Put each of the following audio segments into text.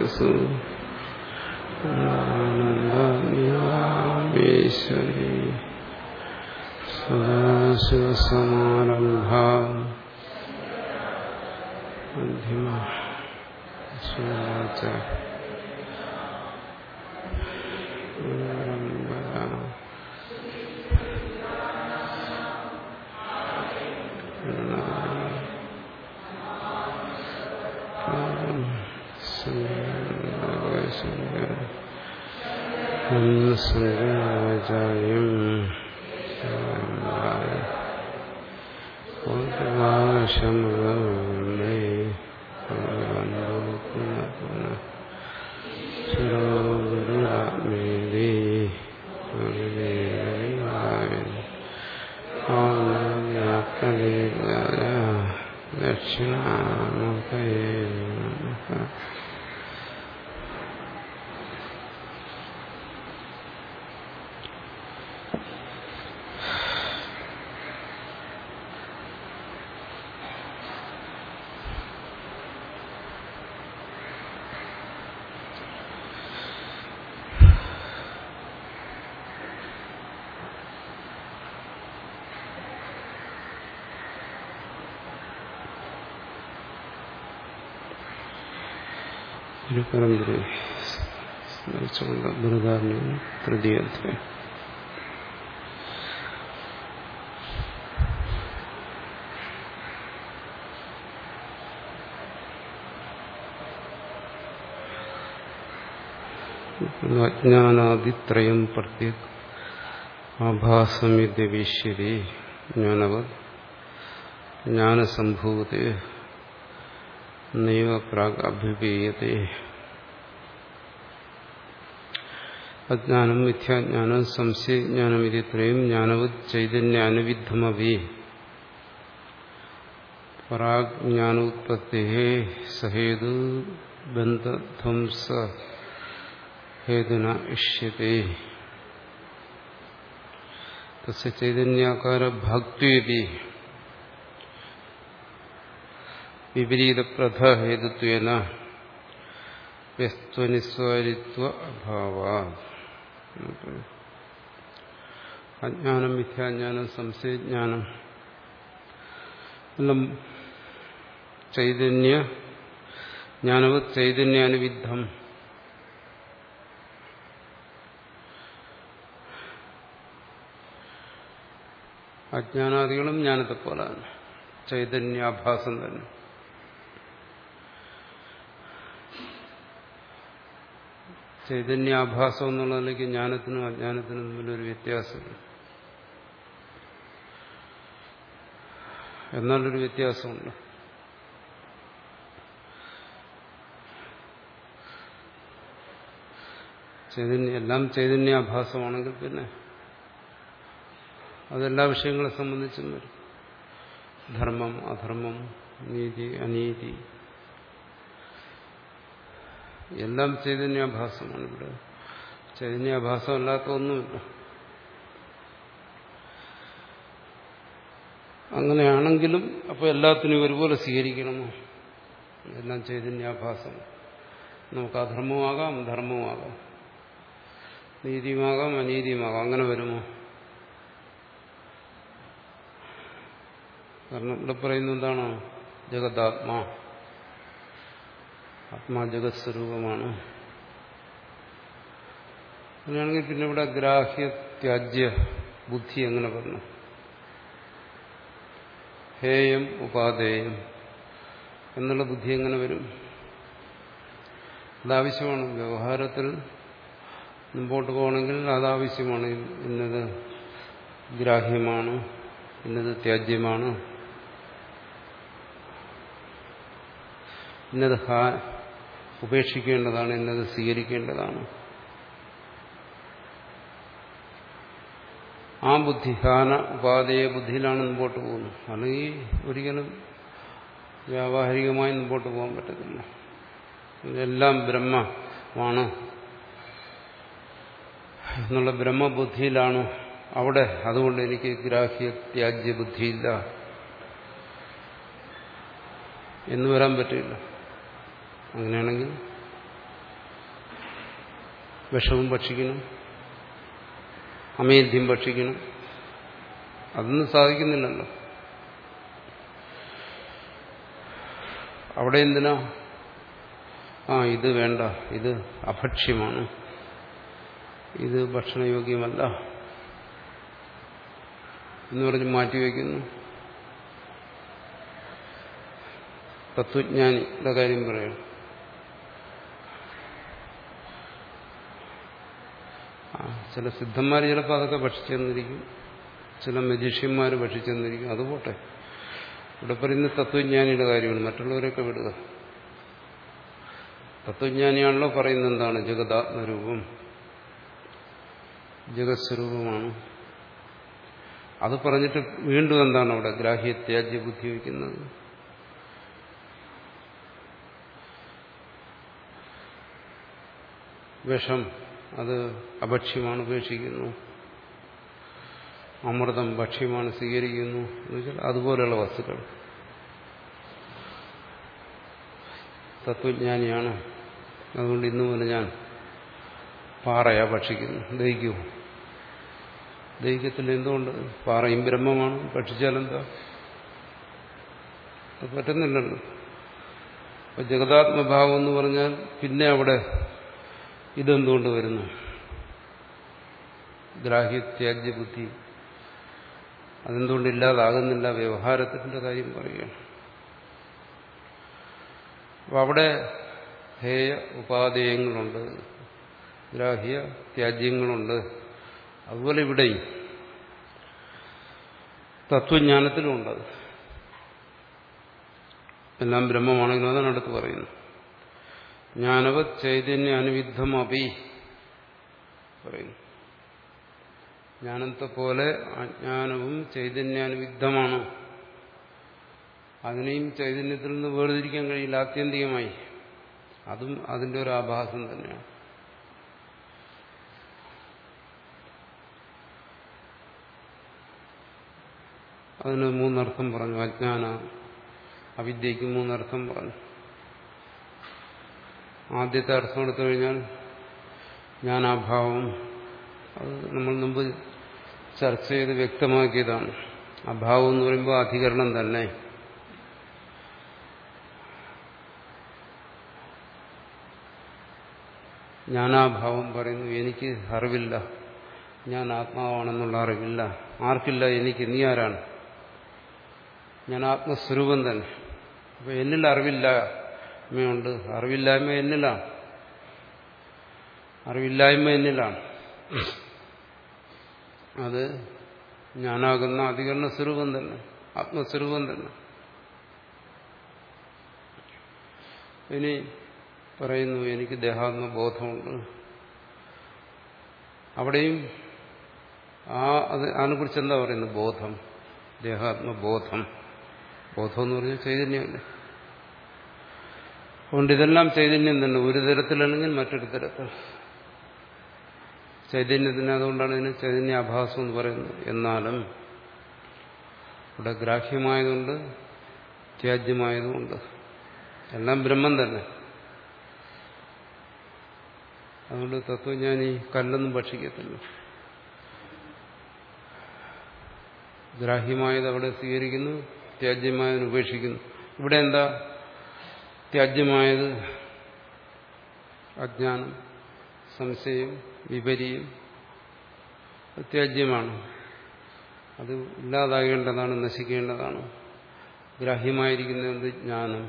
സു ആനന്ദീശ്വരി സദാശിവസമാരംഭ മധ്യമ ശിവാച ശങ്കരാചാര്യം ശമേ ഗുരുരാത്മേതി ദക്ഷിണാമുഖേ നമഃ തിരുപ്പരമ്പരയെ സ്മരിച്ചുകൊണ്ട് ബൃഹദാരണ്യം തൃതീയ അധ്യായം അജ്ഞാനാദിത്രയം പ്രത്യേക് ആഭാസമിദ്യവീശ്വരി ജ്ഞാനവത് ജ്ഞാനസംഭൂതേ നൈവ പ്രാഗ് അഭ്യുപീയത്തെ അജ്ഞാനം മിഥ്യാജ്ഞാനം സംശയജ്ഞാനം ഇത്രയും ജ്ഞാനവത് ചൈതന്യാനുവിദ്ധമവി പരാജ്ഞാനോത്പത്തി സഹേതു ബന്ധധ്വംസ ഹേതുന ഇഷ്യത്തെ തസ്യ ചൈതന്യാകാര ഭക്തിയപി വിപരീതപ്രഥ ഹേതുത്വേന വ്യസ്ത്വനിസ്വാരിത്വ അഭാവ അജ്ഞാനം മിഥ്യാജ്ഞാനം സംശയജ്ഞാനം എല്ലാം ചൈതന്യ ജ്ഞാനവത് ചൈതന്യാനുവിദ്ധം അജ്ഞാനാദികളും ജ്ഞാനത്തെ പോലാണ് ചൈതന്യാഭാസം തന്നെ ചൈതന്യാഭാസം എന്നുള്ളതിലേക്ക് ജ്ഞാനത്തിനും അജ്ഞാനത്തിനും തമ്മിലൊരു വ്യത്യാസമുണ്ട് എന്നാലൊരു വ്യത്യാസമുണ്ട് ചൈതന്യ എല്ലാം ചൈതന്യാഭാസമാണെങ്കിൽ പിന്നെ അതെല്ലാ വിഷയങ്ങളെ സംബന്ധിച്ചും വരും ധർമ്മം അധർമ്മം നീതി അനീതി എല്ലാം ചൈതന്യാഭാസമാണ് ഇവിടെ ചൈതന്യാഭാസമല്ലാത്ത ഒന്നുമില്ല അങ്ങനെയാണെങ്കിലും അപ്പോൾ എല്ലാത്തിനും ഒരുപോലെ സ്വീകരിക്കണമോ എല്ലാം ചൈതന്യാഭാസം നമുക്ക് അധർമ്മമാകാം ധർമ്മമാകാം നീതിയുമാകാം അനീതിയുമാകാം അങ്ങനെ വരുമോ കാരണം ഇവിടെ പറയുന്നത് എന്താണ് ജഗദാത്മാ ആത്മാ ജഗത് സ്വരൂപമാണ് അങ്ങനെയാണെങ്കിൽ പിന്നെ ഇവിടെ ഗ്രാഹ്യ ത്യാജ്യ ബുദ്ധി എങ്ങനെ പറഞ്ഞു ഹേയം ഉപാധേയം എന്നുള്ള ബുദ്ധി എങ്ങനെ വരും അതാവശ്യമാണ് വ്യവഹാരത്തിൽ മുമ്പോട്ട് പോകണമെങ്കിൽ അതാവശ്യമാണ് ഇന്നത് ഗ്രാഹ്യമാണ് ഇന്നത് ത്യാജ്യമാണ് ഇന്നത് ഹാ ഉപേക്ഷിക്കേണ്ടതാണ് ഇന്നത് സ്വീകരിക്കേണ്ടതാണ് ആ ബുദ്ധി ഹാന ഉപാധേയ ബുദ്ധിയിലാണ് മുമ്പോട്ട് പോകുന്നത് അല്ലെങ്കിൽ ഒരിക്കലും വ്യാവഹാരികമായി മുമ്പോട്ട് പോകാൻ പറ്റത്തില്ല ഇതെല്ലാം ബ്രഹ്മമാണ് എന്നുള്ള ബ്രഹ്മബുദ്ധിയിലാണ് അവിടെ അതുകൊണ്ട് എനിക്ക് ഗ്രാഹ്യ ത്യാജ്യ ബുദ്ധിയില്ല എന്ന് വരാൻ പറ്റില്ല അങ്ങനെയാണെങ്കിൽ വിഷവും ഭക്ഷിക്കണം അമേദ്യം ഭക്ഷിക്കണം അതൊന്നും സാധിക്കുന്നില്ലല്ലോ അവിടെ എന്തിനാ ആ ഇത് വേണ്ട ഇത് അഭക്ഷ്യമാണ് ഇത് ഭക്ഷണയോഗ്യമല്ല എന്ന് പറഞ്ഞ് മാറ്റിവെക്കുന്നു തത്വജ്ഞാനിയുടെ കാര്യം പറയാം ആ ചില സിദ്ധന്മാർ ചിലപ്പോൾ അതൊക്കെ ഭക്ഷിച്ചെന്നിരിക്കും ചില മജീഷ്യന്മാർ ഭക്ഷിച്ചെന്നിരിക്കും അത് പോട്ടെ ഇവിടെ പറയുന്ന തത്വജ്ഞാനിയുടെ കാര്യമാണ് മറ്റുള്ളവരൊക്കെ വിടുക തത്വജ്ഞാനിയാണല്ലോ പറയുന്നത് എന്താണ് ജഗതാത്മരൂപം ജഗത്സ്വരൂപമാണ് അത് പറഞ്ഞിട്ട് വീണ്ടും എന്താണ് അവിടെ ഗ്രാഹ്യ ത്യാജ്യ ബുദ്ധി വയ്ക്കുന്നത് വിഷം അത് അഭക്ഷ്യമാണ് ഉപേക്ഷിക്കുന്നു അമൃതം ഭക്ഷ്യമാണ് സ്വീകരിക്കുന്നു എന്ന് വെച്ചാൽ അതുപോലെയുള്ള വസ്തുക്കൾ തത്വജ്ഞാനിയാണ് അതുകൊണ്ട് ഇന്നു മുതൽ ഞാൻ പാറയാ ഭക്ഷിക്കുന്നു ദഹിക്കൂ ദഹിക്കത്തിൽ എന്തുകൊണ്ട് പാറയും ബ്രഹ്മമാണ് ഭക്ഷിച്ചാലെന്താ അത് പറ്റുന്നില്ലല്ലോ അപ്പൊ ജഗതാത്മഭാവം എന്ന് പറഞ്ഞാൽ പിന്നെ അവിടെ ഇതെന്തുകൊണ്ട് വരുന്നു ഗ്രാഹ്യ ത്യാജ്യ ബുദ്ധി അതെന്തുകൊണ്ട് ഇല്ലാതാകുന്നില്ല വ്യവഹാരത്തിന്റെ കാര്യം പറയുകയാണ് അപ്പൊ അവിടെ ഹേയ ഉപാധേയങ്ങളുണ്ട് ഗ്രാഹ്യ ത്യാജ്യങ്ങളുണ്ട് അതുപോലെ ഇവിടെയും തത്വജ്ഞാനത്തിലും ഉണ്ടത് എല്ലാം ബ്രഹ്മമാണെങ്കിലും അതാണ് അടുത്ത് പറയുന്നത് ജ്ഞാനവത് ചൈതന്യ അനുവിദ്ധമപി പറയുന്നു ജ്ഞാനത്തെ പോലെ അജ്ഞാനവും ചൈതന്യാനുവിദ്ധമാണ് അതിനെയും ചൈതന്യത്തിൽ നിന്ന് വേർതിരിക്കാൻ കഴിയില്ല ആത്യന്തികമായി അതും അതിന്റെ ഒരു ആഭാസം തന്നെയാണ് അതിന് മൂന്നർത്ഥം പറഞ്ഞു അജ്ഞാന അവിദ്യയ്ക്ക് മൂന്നർത്ഥം പറഞ്ഞു ആദ്യത്തെ അർത്ഥം എടുത്തു കഴിഞ്ഞാൽ ജ്ഞാനാഭാവം അത് നമ്മൾ മുമ്പ് ചർച്ച ചെയ്ത് വ്യക്തമാക്കിയതാണ് അഭാവം എന്ന് പറയുമ്പോൾ അധികരണം തന്നെ ജ്ഞാനാഭാവം പറയുന്നു എനിക്ക് അറിവില്ല ഞാൻ ആത്മാവാണെന്നുള്ള അറിവില്ല ആർക്കില്ല എനിക്ക് നീ ആരാണ് ഞാൻ ആത്മസ്വരൂപം തന്നെ അപ്പൊ എന്നിൽ അറിവില്ലായ്മയുണ്ട് അറിവില്ലായ്മ എന്നിലാണ് അറിവില്ലായ്മ എന്നിലാണ് അത് ഞാനാകുന്ന അധികരണ സ്വരൂപം തന്നെ ആത്മസ്വരൂപം തന്നെ ഇനി പറയുന്നു എനിക്ക് ദേഹാത്മബോധമുണ്ട് അവിടെയും ആ അത് അതിനെക്കുറിച്ച് എന്താ പറയുന്നത് ബോധം ദേഹാത്മബോധം ബോധം എന്ന് പറഞ്ഞാൽ ചൈതന്യമല്ലേ അതുകൊണ്ട് ഇതെല്ലാം ചൈതന്യം തന്നെ ഒരു തരത്തിലല്ലെങ്കിൽ മറ്റൊരു തരത്തിൽ ചൈതന്യത്തിന് അതുകൊണ്ടാണ് ഇതിന് ചൈതന്യാഭാസം എന്ന് പറയുന്നത് എന്നാലും ഇവിടെ ഗ്രാഹ്യമായതുകൊണ്ട് ത്യാജ്യമായതുകൊണ്ട് എല്ലാം ബ്രഹ്മം തന്നെ അതുകൊണ്ട് തത്വജ്ഞാനി കല്ലൊന്നും ഭക്ഷിക്കത്തില്ല ഗ്രാഹ്യമായത് അവിടെ സ്വീകരിക്കുന്നു ത്യാജ്യമായതിന് ഉപേക്ഷിക്കുന്നു ഇവിടെ എന്താ ത്യാജ്യമായത് അജ്ഞാനം സംശയം വിപരീയം ത്യാജ്യമാണ് അത് ഇല്ലാതാകേണ്ടതാണ് നശിക്കേണ്ടതാണ് ഗ്രാഹ്യമായിരിക്കുന്ന എന്ത് ജ്ഞാനം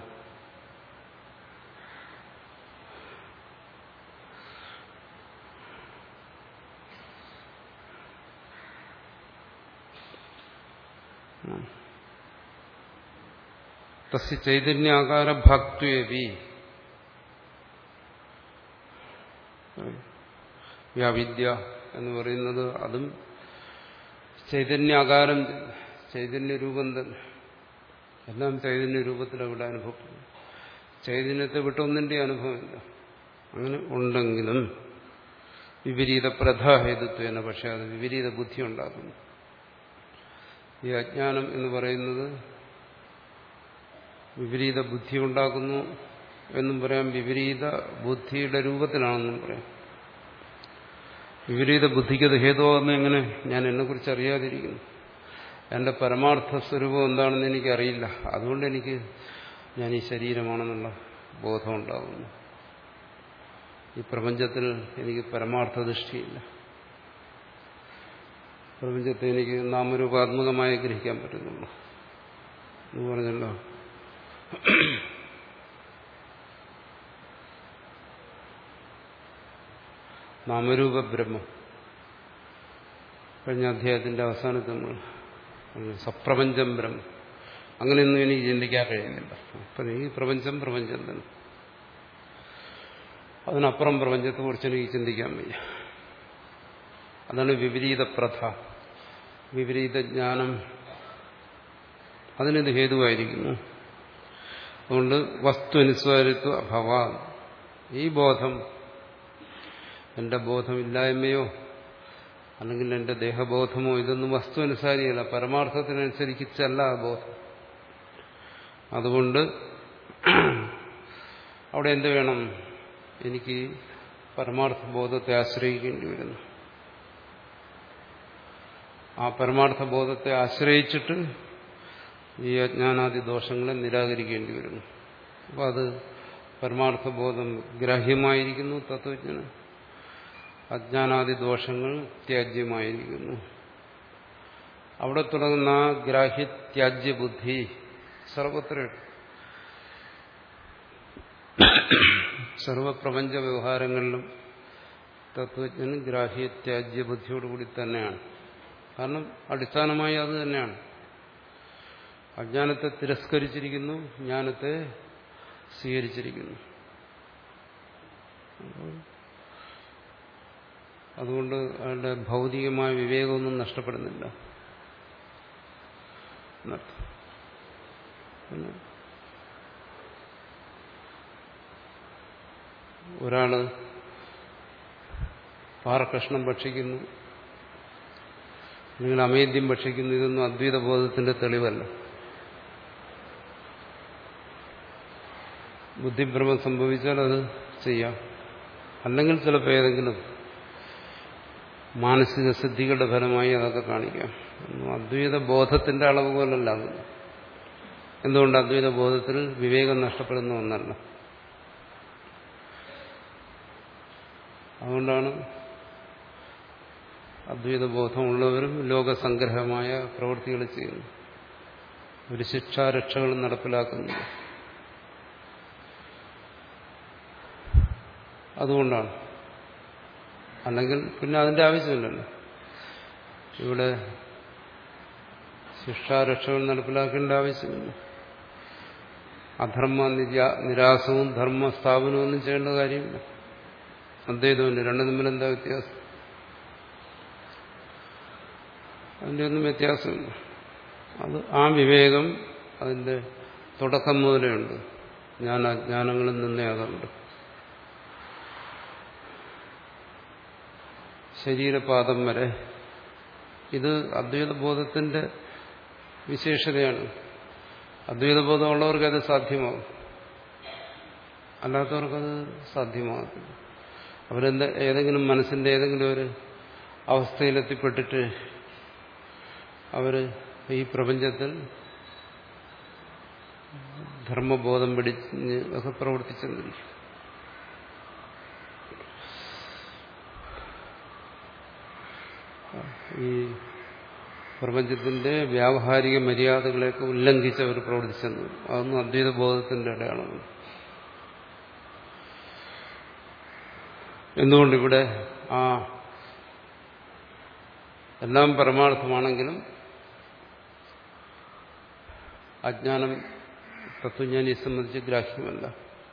തസ്യ ചൈതന്യാകാര ഭക്തിയവി വ്യാവിദ്യ എന്ന് പറയുന്നത് അതും ചൈതന്യാകാരം ചൈതന്യ രൂപം തന്നെ എല്ലാം ചൈതന്യ രൂപത്തിൽ അവിടെ അനുഭവപ്പെടുന്നു ചൈതന്യത്തെ വിട്ടൊന്നിന്റെ അനുഭവമില്ല അങ്ങനെ ഉണ്ടെങ്കിലും വിപരീത പ്രധാഹേതുത്വേന പക്ഷെ അത് വിപരീത ബുദ്ധി ഉണ്ടാക്കുന്നു ഈ അജ്ഞാനം എന്ന് പറയുന്നത് വിപരീത ബുദ്ധി ഉണ്ടാക്കുന്നു എന്നും പറയാം വിപരീത ബുദ്ധിയുടെ രൂപത്തിലാണെന്നും പറയാം വിപരീത ബുദ്ധിക്കത് ഹേതുവാകുന്ന എങ്ങനെ ഞാൻ എന്നെക്കുറിച്ച് അറിയാതിരിക്കുന്നു എൻ്റെ പരമാർത്ഥ സ്വരൂപം എന്താണെന്ന് എനിക്കറിയില്ല അതുകൊണ്ട് എനിക്ക് ഞാൻ ഈ ശരീരമാണെന്നുള്ള ബോധമുണ്ടാകുന്നു ഈ പ്രപഞ്ചത്തിൽ എനിക്ക് പരമാർത്ഥ ദൃഷ്ടിയില്ല പ്രപഞ്ചത്തെ എനിക്ക് നാമരൂപാത്മകമായി ഗ്രഹിക്കാൻ പറ്റുന്നുള്ളൂ എന്ന് പറഞ്ഞല്ലോ നാമരൂപ ബ്രഹ്മം കഴിഞ്ഞ അധ്യായത്തിന്റെ അവസാനത്തിൽ നമ്മൾ സപ്രപഞ്ചം ബ്രഹ്മം അങ്ങനെയൊന്നും എനിക്ക് ചിന്തിക്കാൻ കഴിയുന്നില്ല അപ്പം ഈ പ്രപഞ്ചം പ്രപഞ്ചം തന്നെ അതിനപ്പുറം പ്രപഞ്ചത്തെക്കുറിച്ച് എനിക്ക് ചിന്തിക്കാൻ വയ്യ അതാണ് വിപരീത പ്രഥ വിപരീത ജ്ഞാനം അതിനിത് ഹേതുവായിരിക്കുന്നു അതുകൊണ്ട് വസ്തുനിസ്വാരിത്വ അഭവ ഈ ബോധം എന്റെ ബോധമില്ലായ്മയോ അല്ലെങ്കിൽ എന്റെ ദേഹബോധമോ ഇതൊന്നും വസ്തു അനുസാരിയല്ല പരമാർത്ഥത്തിനനുസരിച്ചല്ല ആ ബോധം അതുകൊണ്ട് അവിടെ എന്ത് വേണം എനിക്ക് പരമാർത്ഥ ബോധത്തെ ആശ്രയിക്കേണ്ടി വരുന്നു ആ പരമാർത്ഥ ബോധത്തെ ആശ്രയിച്ചിട്ട് ഈ അജ്ഞാനാദി ദോഷങ്ങളെ നിരാകരിക്കേണ്ടി വരുന്നു അപ്പോൾ അത് പരമാർത്ഥ ബോധം ഗ്രാഹ്യമായിരിക്കുന്നു തത്വജ്ഞന് അജ്ഞാനാദി ദോഷങ്ങൾ ത്യാജ്യമായിരിക്കുന്നു അവിടെ തുടങ്ങുന്ന ആ ഗ്രാഹ്യ ത്യാജ്യ ബുദ്ധി സർവത്ര സർവപ്രപഞ്ച വ്യവഹാരങ്ങളിലും തത്വജ്ഞന് ഗ്രാഹ്യ ത്യാജ്യ ബുദ്ധിയോടുകൂടി തന്നെയാണ് കാരണം അടിസ്ഥാനമായി അത് തന്നെയാണ് അജ്ഞാനത്തെ തിരസ്കരിച്ചിരിക്കുന്നു ജ്ഞാനത്തെ സ്വീകരിച്ചിരിക്കുന്നു അതുകൊണ്ട് അയാളുടെ ഭൗതികമായ വിവേകമൊന്നും നഷ്ടപ്പെടുന്നില്ല പിന്നെ ഒരാള് പാറക്കഷ്ണം ഭക്ഷിക്കുന്നു അല്ലെങ്കിൽ അമേദ്യം ഭക്ഷിക്കുന്നു ഇതൊന്നും അദ്വൈത ബോധത്തിന്റെ തെളിവല്ല ബുദ്ധിഭ്രമം സംഭവിച്ചാൽ അത് ചെയ്യാം അല്ലെങ്കിൽ ചിലപ്പോൾ ഏതെങ്കിലും മാനസിക സിദ്ധികളുടെ ഫലമായി അതൊക്കെ കാണിക്കാം അദ്വൈത ബോധത്തിന്റെ അളവ് പോലല്ല അത് എന്തുകൊണ്ട് അദ്വൈത ബോധത്തിൽ വിവേകം നഷ്ടപ്പെടുന്ന ഒന്നല്ല അതുകൊണ്ടാണ് അദ്വൈത ബോധമുള്ളവരും ലോകസംഗ്രഹമായ പ്രവൃത്തികൾ ചെയ്യുന്നു ഒരു ശിക്ഷാരക്ഷകളും നടപ്പിലാക്കുന്നില്ല അതുകൊണ്ടാണ് അല്ലെങ്കിൽ പിന്നെ അതിന്റെ ആവശ്യമില്ലല്ലോ ഇവിടെ ശിക്ഷാരക്ഷകൾ നടപ്പിലാക്കേണ്ട ആവശ്യമില്ല അധർമ്മ നിരാസവും ധർമ്മ സ്ഥാപനവും ഒന്നും ചെയ്യേണ്ട കാര്യമില്ല അദ്വൈതമില്ല രണ്ടും തമ്മിൽ എന്താ വ്യത്യാസം അതിൻ്റെ ഒന്നും വ്യത്യാസമില്ല അത് ആ വിവേകം അതിന്റെ തുടക്കം മുതലേ ഉണ്ട് ഞാൻ അജ്ഞാനങ്ങളിൽ നിന്നേ അതുണ്ട് ശരീരപാദം വരെ ഇത് അദ്വൈത ബോധത്തിന്റെ വിശേഷതയാണ് അദ്വൈത ബോധമുള്ളവർക്ക് അത് സാധ്യമാകും അല്ലാത്തവർക്കത് സാധ്യമാകത്തില്ല അവരെന്ത് ഏതെങ്കിലും മനസ്സിന്റെ ഏതെങ്കിലും ഒരു അവസ്ഥയിലെത്തിപ്പെട്ടിട്ട് അവര് ഈ പ്രപഞ്ചത്തിൽ ധർമ്മബോധം പിടിച്ച് ഒക്കെ പ്രവർത്തിച്ചെന്നിരിക്കും ഈ പ്രപഞ്ചത്തിന്റെ വ്യാവഹാരിക മര്യാദകളെയൊക്കെ ഉല്ലംഘിച്ച് അവർ പ്രവർത്തിച്ചെന്ന് അതൊന്നും അദ്വൈത ബോധത്തിന്റെ അടയാളമാണ് എന്തുകൊണ്ടിവിടെ ആ എല്ലാം പരമാർത്ഥമാണെങ്കിലും അജ്ഞാനം തത്വജ്ഞാനിയെ സംബന്ധിച്ച് ഗ്രാഹ്യമല്ല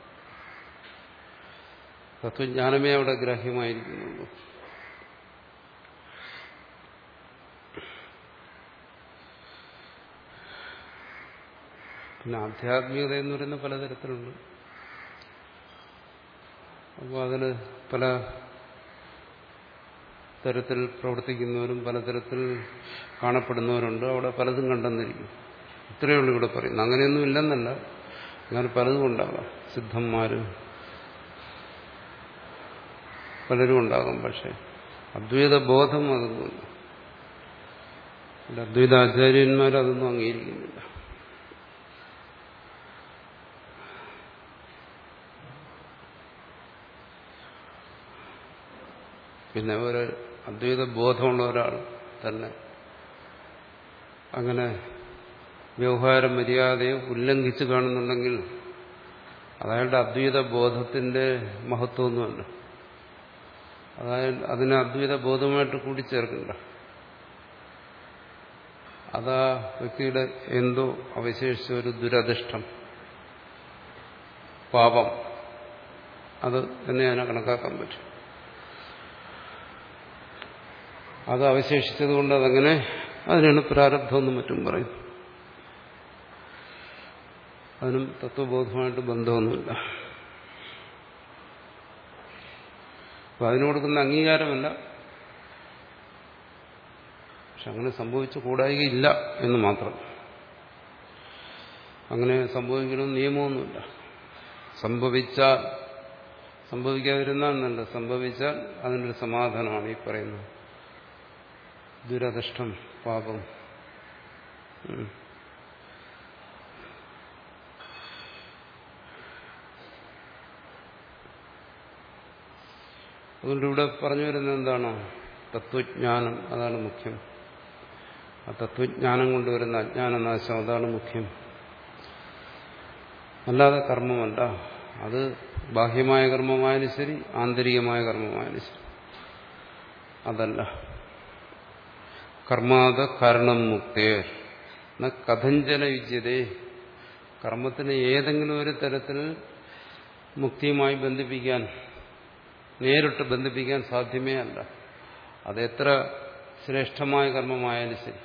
തത്വജ്ഞാനമേ അവിടെ ഗ്രാഹ്യമായിരിക്കുന്നുള്ളൂ പിന്നെ ആധ്യാത്മികത എന്ന് പറയുന്ന പലതരത്തിലുണ്ട് അപ്പോൾ അതിൽ പല തരത്തിൽ പ്രവർത്തിക്കുന്നവരും പലതരത്തിൽ കാണപ്പെടുന്നവരുണ്ട് അവിടെ പലതും കണ്ടെന്നിരിക്കും ഇത്രയേ ഉള്ളൂ ഇവിടെ പറയുന്നത് അങ്ങനെയൊന്നും ഇല്ലെന്നല്ല അങ്ങനെ പലതും ഉണ്ടാകാം സിദ്ധന്മാർ പലരും ഉണ്ടാകും പക്ഷെ അദ്വൈത ബോധം അതൊന്നുമില്ല അദ്വൈതാചാര്യന്മാരതൊന്നും അംഗീകരിക്കുന്നില്ല പിന്നെ ഒരു അദ്വൈത ബോധമുള്ള ഒരാൾ തന്നെ അങ്ങനെ വ്യവഹാര മര്യാദയെ ഉല്ലംഘിച്ച് കാണുന്നുണ്ടെങ്കിൽ അതയാളുടെ അദ്വൈത ബോധത്തിന്റെ മഹത്വമൊന്നുമല്ല അതായത് അതിനെ അദ്വൈത ബോധമായിട്ട് കൂടിച്ചേർക്കണ്ട അതാ വ്യക്തിയുടെ എന്തോ അവശേഷിച്ച ഒരു ദുരധിഷ്ഠം പാപം അത് തന്നെ അതിനെ കണക്കാക്കാൻ പറ്റും അത് അവശേഷിച്ചതുകൊണ്ട് അതങ്ങനെ അതിനാണ് പ്രാരബ്ധമെന്നും മറ്റും പറയും അതിനും തത്വബോധമായിട്ട് ബന്ധമൊന്നുമില്ല അപ്പൊ അതിന് കൊടുക്കുന്ന അംഗീകാരമല്ല പക്ഷെ അങ്ങനെ സംഭവിച്ചു കൂടായികയില്ല എന്ന് മാത്രം അങ്ങനെ സംഭവിക്കണമെന്ന് നിയമമൊന്നുമില്ല സംഭവിച്ചാൽ സംഭവിക്കാതിരുന്നാൽ നല്ല സംഭവിച്ചാൽ അതിനൊരു സമാധാനമാണ് ഈ പറയുന്നത് ദുരധിഷ്ഠം പാപം അതുകൊണ്ട് ഇവിടെ പറഞ്ഞു വരുന്നത് എന്താണ് തത്വജ്ഞാനം അതാണ് മുഖ്യം ആ തത്വജ്ഞാനം കൊണ്ടുവരുന്ന അജ്ഞാനനാശം അതാണ് മുഖ്യം അല്ലാതെ കർമ്മമല്ല അത് ബാഹ്യമായ കർമ്മമായാലും ശരി ആന്തരികമായ കർമ്മമായാലും ശരി അതല്ല കർമാത കാരണം മുക്തേ എന്ന കഥഞ്ചന വിദ്യതേ കർമ്മത്തിന് ഏതെങ്കിലും ഒരു തരത്തിൽ മുക്തിയുമായി ബന്ധിപ്പിക്കാൻ നേരിട്ട് ബന്ധിപ്പിക്കാൻ സാധ്യമേ അല്ല അതെത്ര ശ്രേഷ്ഠമായ കർമ്മമായാലും ശരി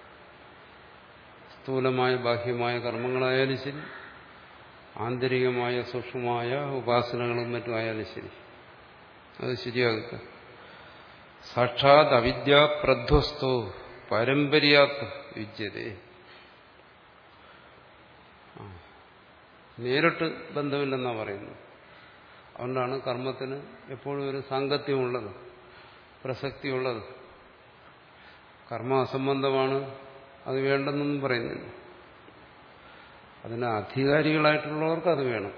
സ്ഥൂലമായ ബാഹ്യമായ കർമ്മങ്ങളായാലും ശരി ആന്തരികമായ സൂക്ഷ്മമായ ഉപാസനകളും മറ്റും ആയാലും ശരി അത് ശരിയാകുക സാക്ഷാത് അവിദ്യ പ്രധ്വസ്തോ പാരമ്പര്യാത് വിദ്യതേ നേരിട്ട് ബന്ധമില്ലെന്നാണ് പറയുന്നത് അതുകൊണ്ടാണ് കർമ്മത്തിന് എപ്പോഴും ഒരു സാങ്കത്യമുള്ളത് പ്രസക്തിയുള്ളത് കർമ്മ അസംബന്ധമാണ് അത് വേണ്ടെന്നൊന്നും പറയുന്നില്ല അതിന് അധികാരികളായിട്ടുള്ളവർക്ക് അത് വേണം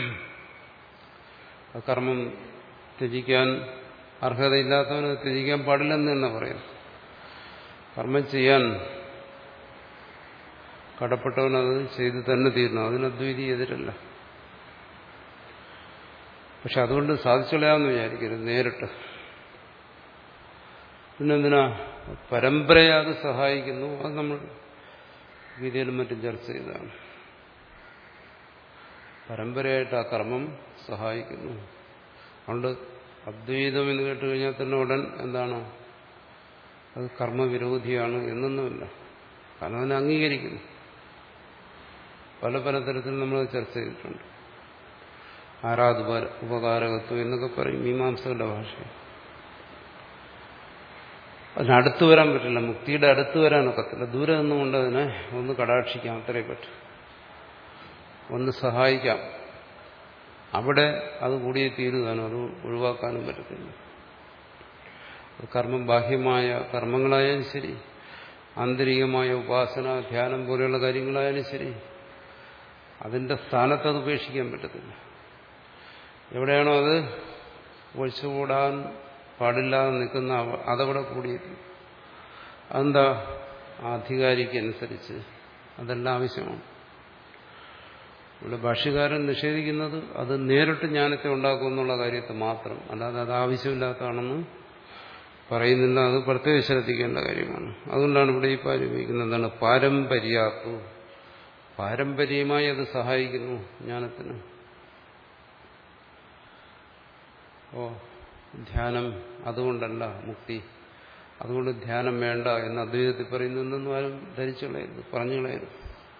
കർമ്മം ത്യജിക്കാൻ അർഹതയില്ലാത്തവന് ത്യജിക്കാൻ പാടില്ലെന്ന് തന്നെ പറയുന്നു കർമ്മം ചെയ്യാൻ കടപ്പെട്ടവനത് ചെയ്ത് തന്നെ തീരണം അതിന് അദ്വൈതി എതിരല്ല പക്ഷെ അതുകൊണ്ട് സാധിച്ചുകളയാമെന്ന് വിചാരിക്കരുത് നേരിട്ട് പിന്നെന്തിനാ പരമ്പരയെ അത് സഹായിക്കുന്നു അത് നമ്മൾ ഗീതയിലും മറ്റും ചർച്ച ചെയ്തതാണ് പരമ്പരയായിട്ട് ആ കർമ്മം സഹായിക്കുന്നു അതുകൊണ്ട് അദ്വൈതം എന്ന് കേട്ട് കഴിഞ്ഞാൽ തന്നെ ഉടൻ എന്താണ് അത് കർമ്മവിരോധിയാണ് എന്നൊന്നുമില്ല കാരണം അതിനെ അംഗീകരിക്കുന്നു പല പല തരത്തിൽ നമ്മൾ ചർച്ച ചെയ്തിട്ടുണ്ട് ആരാധ ഉപകാരകത്വം എന്നൊക്കെ പറയും മീമാംസകളുടെ ഭാഷ അതിനടുത്ത് വരാൻ പറ്റില്ല മുക്തിയുടെ അടുത്ത് വരാനൊക്കത്തില്ല ദൂരെ നിന്നുകൊണ്ട് അതിനെ ഒന്ന് കടാക്ഷിക്കാം അത്രേ പറ്റും ഒന്ന് സഹായിക്കാം അവിടെ അത് കൂടിയേ തീരുവാനും അത് ഒഴിവാക്കാനും പറ്റത്തില്ല കർമ്മം ബാഹ്യമായ കർമ്മങ്ങളായാലും ശരി ആന്തരികമായ ഉപാസന ധ്യാനം പോലെയുള്ള കാര്യങ്ങളായാലും ശരി അതിന്റെ സ്ഥാനത്ത് അത് ഉപേക്ഷിക്കാൻ പറ്റത്തില്ല എവിടെയാണോ അത് ഒഴിച്ചുകൂടാൻ പാടില്ലാതെ നിൽക്കുന്ന അതവിടെ കൂടിയത് അതെന്താ ആധികാരിക്കനുസരിച്ച് അതെല്ലാം ആവശ്യമാണ് ഇവിടെ ഭാഷ്യകാരൻ നിഷേധിക്കുന്നത് അത് നേരിട്ട് ജ്ഞാനത്തെ ഉണ്ടാക്കും എന്നുള്ള കാര്യത്തെ മാത്രം അല്ലാതെ അത് ആവശ്യമില്ലാത്തതാണെന്ന് പറയുന്നില്ല അത് പ്രത്യേകം ശ്രദ്ധിക്കേണ്ട കാര്യമാണ് അതുകൊണ്ടാണ് ഇവിടെ ഈ പാരിപ്പിക്കുന്നത് എന്താണ് പാരമ്പര്യാത്തു പാരമ്പര്യമായി അത് സഹായിക്കുന്നു ജ്ഞാനത്തിന് ഓ ധ്യാനം അതുകൊണ്ടല്ല മുക്തി അതുകൊണ്ട് ധ്യാനം വേണ്ട എന്ന് അദ്വൈതത്തിൽ പറയുന്നൊന്നും ആരും ധരിച്ചു കളയരുത് പറഞ്ഞു കളയരുത്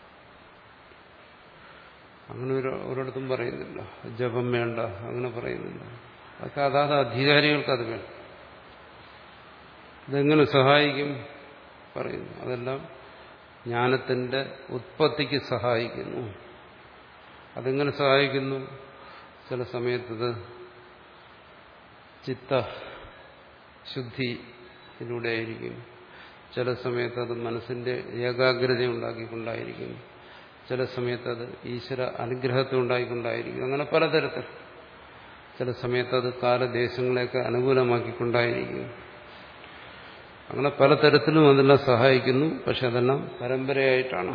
അങ്ങനെ ഒരു ഒരിടത്തും പറയുന്നില്ല ജപം വേണ്ട അങ്ങനെ പറയുന്നില്ല അതൊക്കെ അതാത് അധികാരികൾക്ക് അത് വേണം ഇതെങ്ങനെ സഹായിക്കും പറയുന്നു അതെല്ലാം ജ്ഞാനത്തിന്റെ ഉത്പത്തിക്ക് സഹായിക്കുന്നു അതെങ്ങനെ സഹായിക്കുന്നു ചില സമയത്തത് ചിത്ത ശുദ്ധിയിലൂടെ ആയിരിക്കും ചില സമയത്ത് അത് മനസ്സിന്റെ ഏകാഗ്രത ഉണ്ടാക്കിക്കൊണ്ടായിരിക്കും ചില സമയത്ത് അത് ഈശ്വര അനുഗ്രഹത്തെ ഉണ്ടായിക്കൊണ്ടായിരിക്കും അങ്ങനെ പലതരത്തിൽ ചില സമയത്ത് അത് കാലദേശങ്ങളെയൊക്കെ അനുകൂലമാക്കിക്കൊണ്ടായിരിക്കും അങ്ങനെ പലതരത്തിലും അതെല്ലാം സഹായിക്കുന്നു പക്ഷെ അതെല്ലാം പരമ്പരയായിട്ടാണ്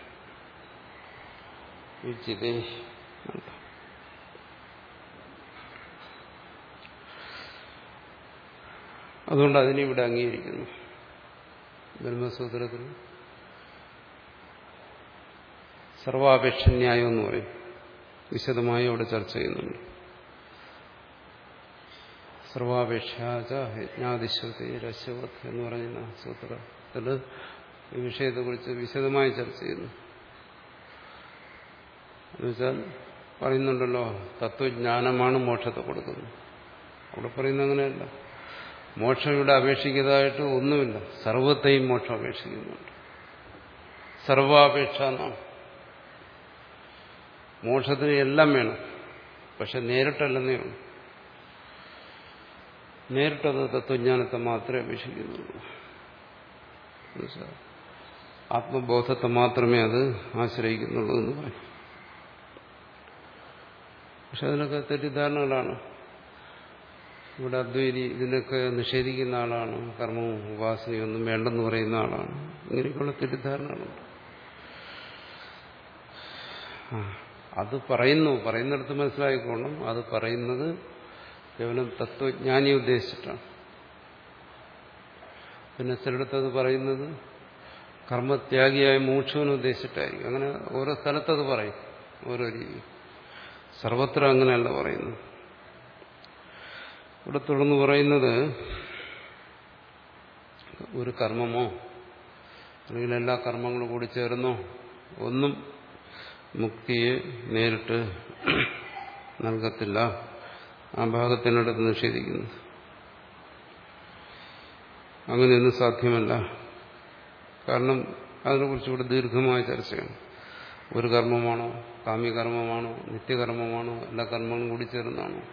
വിച്ചിതേ അതുകൊണ്ട് അതിനിവിടെ അംഗീകരിക്കുന്നു ബ്രഹ്മസൂത്രത്തിൽ സർവാപേക്ഷ ന്യായം എന്ന് പറയും വിശദമായി അവിടെ ചർച്ച ചെയ്യുന്നുണ്ട് സർവാപേക്ഷാച യജ്ഞാതിശ്വതി രശ്വത് എന്ന് പറയുന്ന സൂത്രത്തിൽ ഈ വിഷയത്തെക്കുറിച്ച് വിശദമായി ചർച്ച ചെയ്യുന്നു എന്നുവെച്ചാൽ പറയുന്നുണ്ടല്ലോ തത്വജ്ഞാനമാണ് മോക്ഷത്തെ കൊടുക്കുന്നത് അവിടെ പറയുന്നത് അങ്ങനെയല്ല മോക്ഷം ഇവിടെ അപേക്ഷിക്കുന്നതായിട്ട് ഒന്നുമില്ല സർവത്തെയും മോക്ഷം അപേക്ഷിക്കുന്നുണ്ട് സർവാപേക്ഷ എന്നാണ് മോക്ഷത്തിന് എല്ലാം വേണം പക്ഷെ നേരിട്ടല്ലെന്നേ ഉള്ളൂ നേരിട്ടത് തത്വജ്ഞാനത്തെ മാത്രമേ അപേക്ഷിക്കുന്നുള്ളൂ ആത്മബോധത്തെ മാത്രമേ അത് ആശ്രയിക്കുന്നുള്ളൂ എന്ന് പറയും പക്ഷെ അതിനൊക്കെ തെറ്റിദ്ധാരണകളാണ് ഇവിടെ അദ്വൈതി ഇതിനൊക്കെ നിഷേധിക്കുന്ന ആളാണ് കർമ്മവും ഉപാസനയും ഒന്നും വേണ്ടെന്ന് പറയുന്ന ആളാണ് ഇങ്ങനെയൊക്കെയുള്ള തെറ്റിദ്ധാരണകളുണ്ട് അത് പറയുന്നു പറയുന്നിടത്ത് മനസ്സിലായിക്കോണം അത് പറയുന്നത് കേവലം തത്വജ്ഞാനി ഉദ്ദേശിച്ചിട്ടാണ് പിന്നെ ചിലയിടത്ത് അത് പറയുന്നത് കർമ്മത്യാഗിയായ മോക്ഷവനെ ഉദ്ദേശിച്ചിട്ടായിരിക്കും അങ്ങനെ ഓരോ സ്ഥലത്തത് പറയും ഓരോ രീതി സർവത്ര അങ്ങനെയല്ല പറയുന്നത് ഇവിടെ തുടർന്ന് പറയുന്നത് ഒരു കർമ്മമോ അല്ലെങ്കിൽ എല്ലാ കർമ്മങ്ങളും കൂടി ചേർന്നോ ഒന്നും മുക്തിയെ നേരിട്ട് നൽകത്തില്ല ആ ഭാഗത്തിനടുത്ത് നിഷേധിക്കുന്നു അങ്ങനെയൊന്നും സാധ്യമല്ല കാരണം അതിനെക്കുറിച്ച് ഇവിടെ ദീർഘമായ ചർച്ചയാണ് ഒരു കർമ്മമാണോ കാമ്യകർമ്മമാണോ നിത്യകർമ്മമാണോ എല്ലാ കർമ്മങ്ങളും കൂടി ചേർന്നാണോ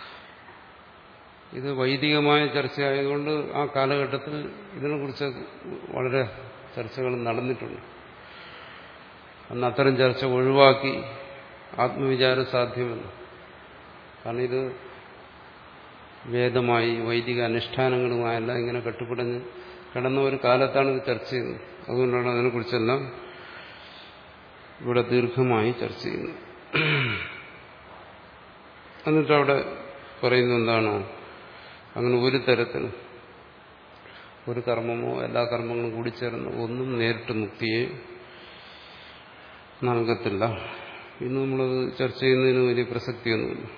ഇത് വൈദികമായ ചർച്ചയായതുകൊണ്ട് ആ കാലഘട്ടത്തിൽ ഇതിനെക്കുറിച്ച് വളരെ ചർച്ചകൾ നടന്നിട്ടുണ്ട് അന്ന് അത്തരം ചർച്ച ഒഴിവാക്കി ആത്മവിചാരം സാധ്യമല്ല കാരണം ഇത് വേദമായി വൈദിക അനുഷ്ഠാനങ്ങളുമായല്ല ഇങ്ങനെ കെട്ടുപിടഞ്ഞ് കിടന്ന ഒരു കാലത്താണ് ഇത് ചർച്ച ചെയ്യുന്നത് അതുകൊണ്ടാണ് അതിനെക്കുറിച്ചെല്ലാം ഇവിടെ ദീർഘമായി ചർച്ച ചെയ്യുന്നത് എന്നിട്ട് അവിടെ പറയുന്നത് എന്താണോ അങ്ങനെ ഒരു തരത്തിലും ഒരു കർമ്മമോ എല്ലാ കർമ്മങ്ങളും കൂടി ചേർന്ന് ഒന്നും നേരിട്ട് മുക്തിയെ നൽകത്തില്ല ഇന്ന് നമ്മളത് ചർച്ച ചെയ്യുന്നതിന് വലിയ പ്രസക്തിയൊന്നുമില്ല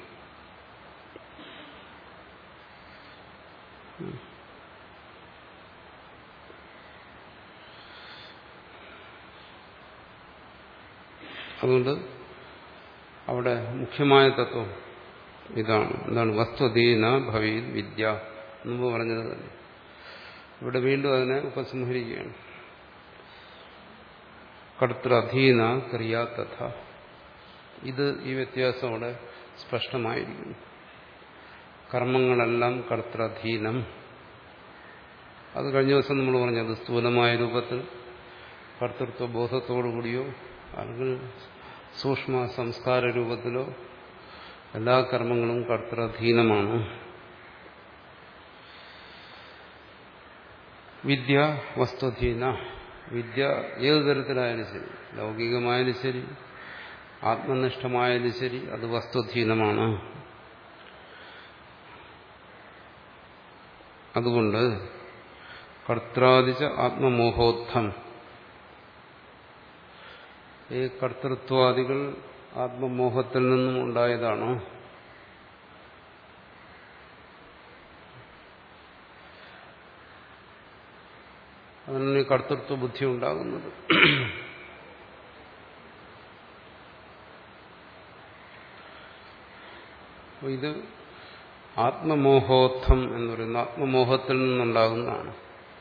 അതുകൊണ്ട് അവിടെ മുഖ്യമായ തത്വം ഇതാണ് എന്താണ് വസ്തുതീന ഭവീൽ വിദ്യ മുമ്പ് പറഞ്ഞത് തന്നെ ഇവിടെ വീണ്ടും അതിനെ ഉപസംഹരിക്കുകയാണ് കർത്തൃധീന ക്രിയാ തഥ ഇത് ഈ വ്യത്യാസം അവിടെ സ്പഷ്ടമായിരിക്കുന്നു കർമ്മങ്ങളെല്ലാം കർത്തൃധീനം അത് കഴിഞ്ഞ ദിവസം നമ്മൾ പറഞ്ഞത് സ്ഥൂലമായ രൂപത്തിൽ കർത്തൃത്വ ബോധത്തോടുകൂടിയോ അല്ലെങ്കിൽ സൂക്ഷ്മ സംസ്കാര രൂപത്തിലോ എല്ലാ കർമ്മങ്ങളും കർത്തൃധീനമാണ് വിദ്യ വസ്തുധീന വിദ്യ ഏതു തരത്തിലായാലും ശരി ലൗകികമായാലും ശരി ആത്മനിഷ്ഠമായാലും ശരി അത് വസ്തുധീനമാണ് അതുകൊണ്ട് കർത്താദിച്ച ആത്മമോഹോത്ഥം ഈ കർത്തൃത്വാദികൾ ആത്മമോഹത്തിൽ നിന്നും ഉണ്ടായതാണോ അതിനാണ് ഈ കർത്തൃത്വ ബുദ്ധി ഉണ്ടാകുന്നത് ഇത് ആത്മമോഹോത്ഥം എന്ന് പറയുന്ന ആത്മമോഹത്തിൽ നിന്നുണ്ടാകുന്നതാണ്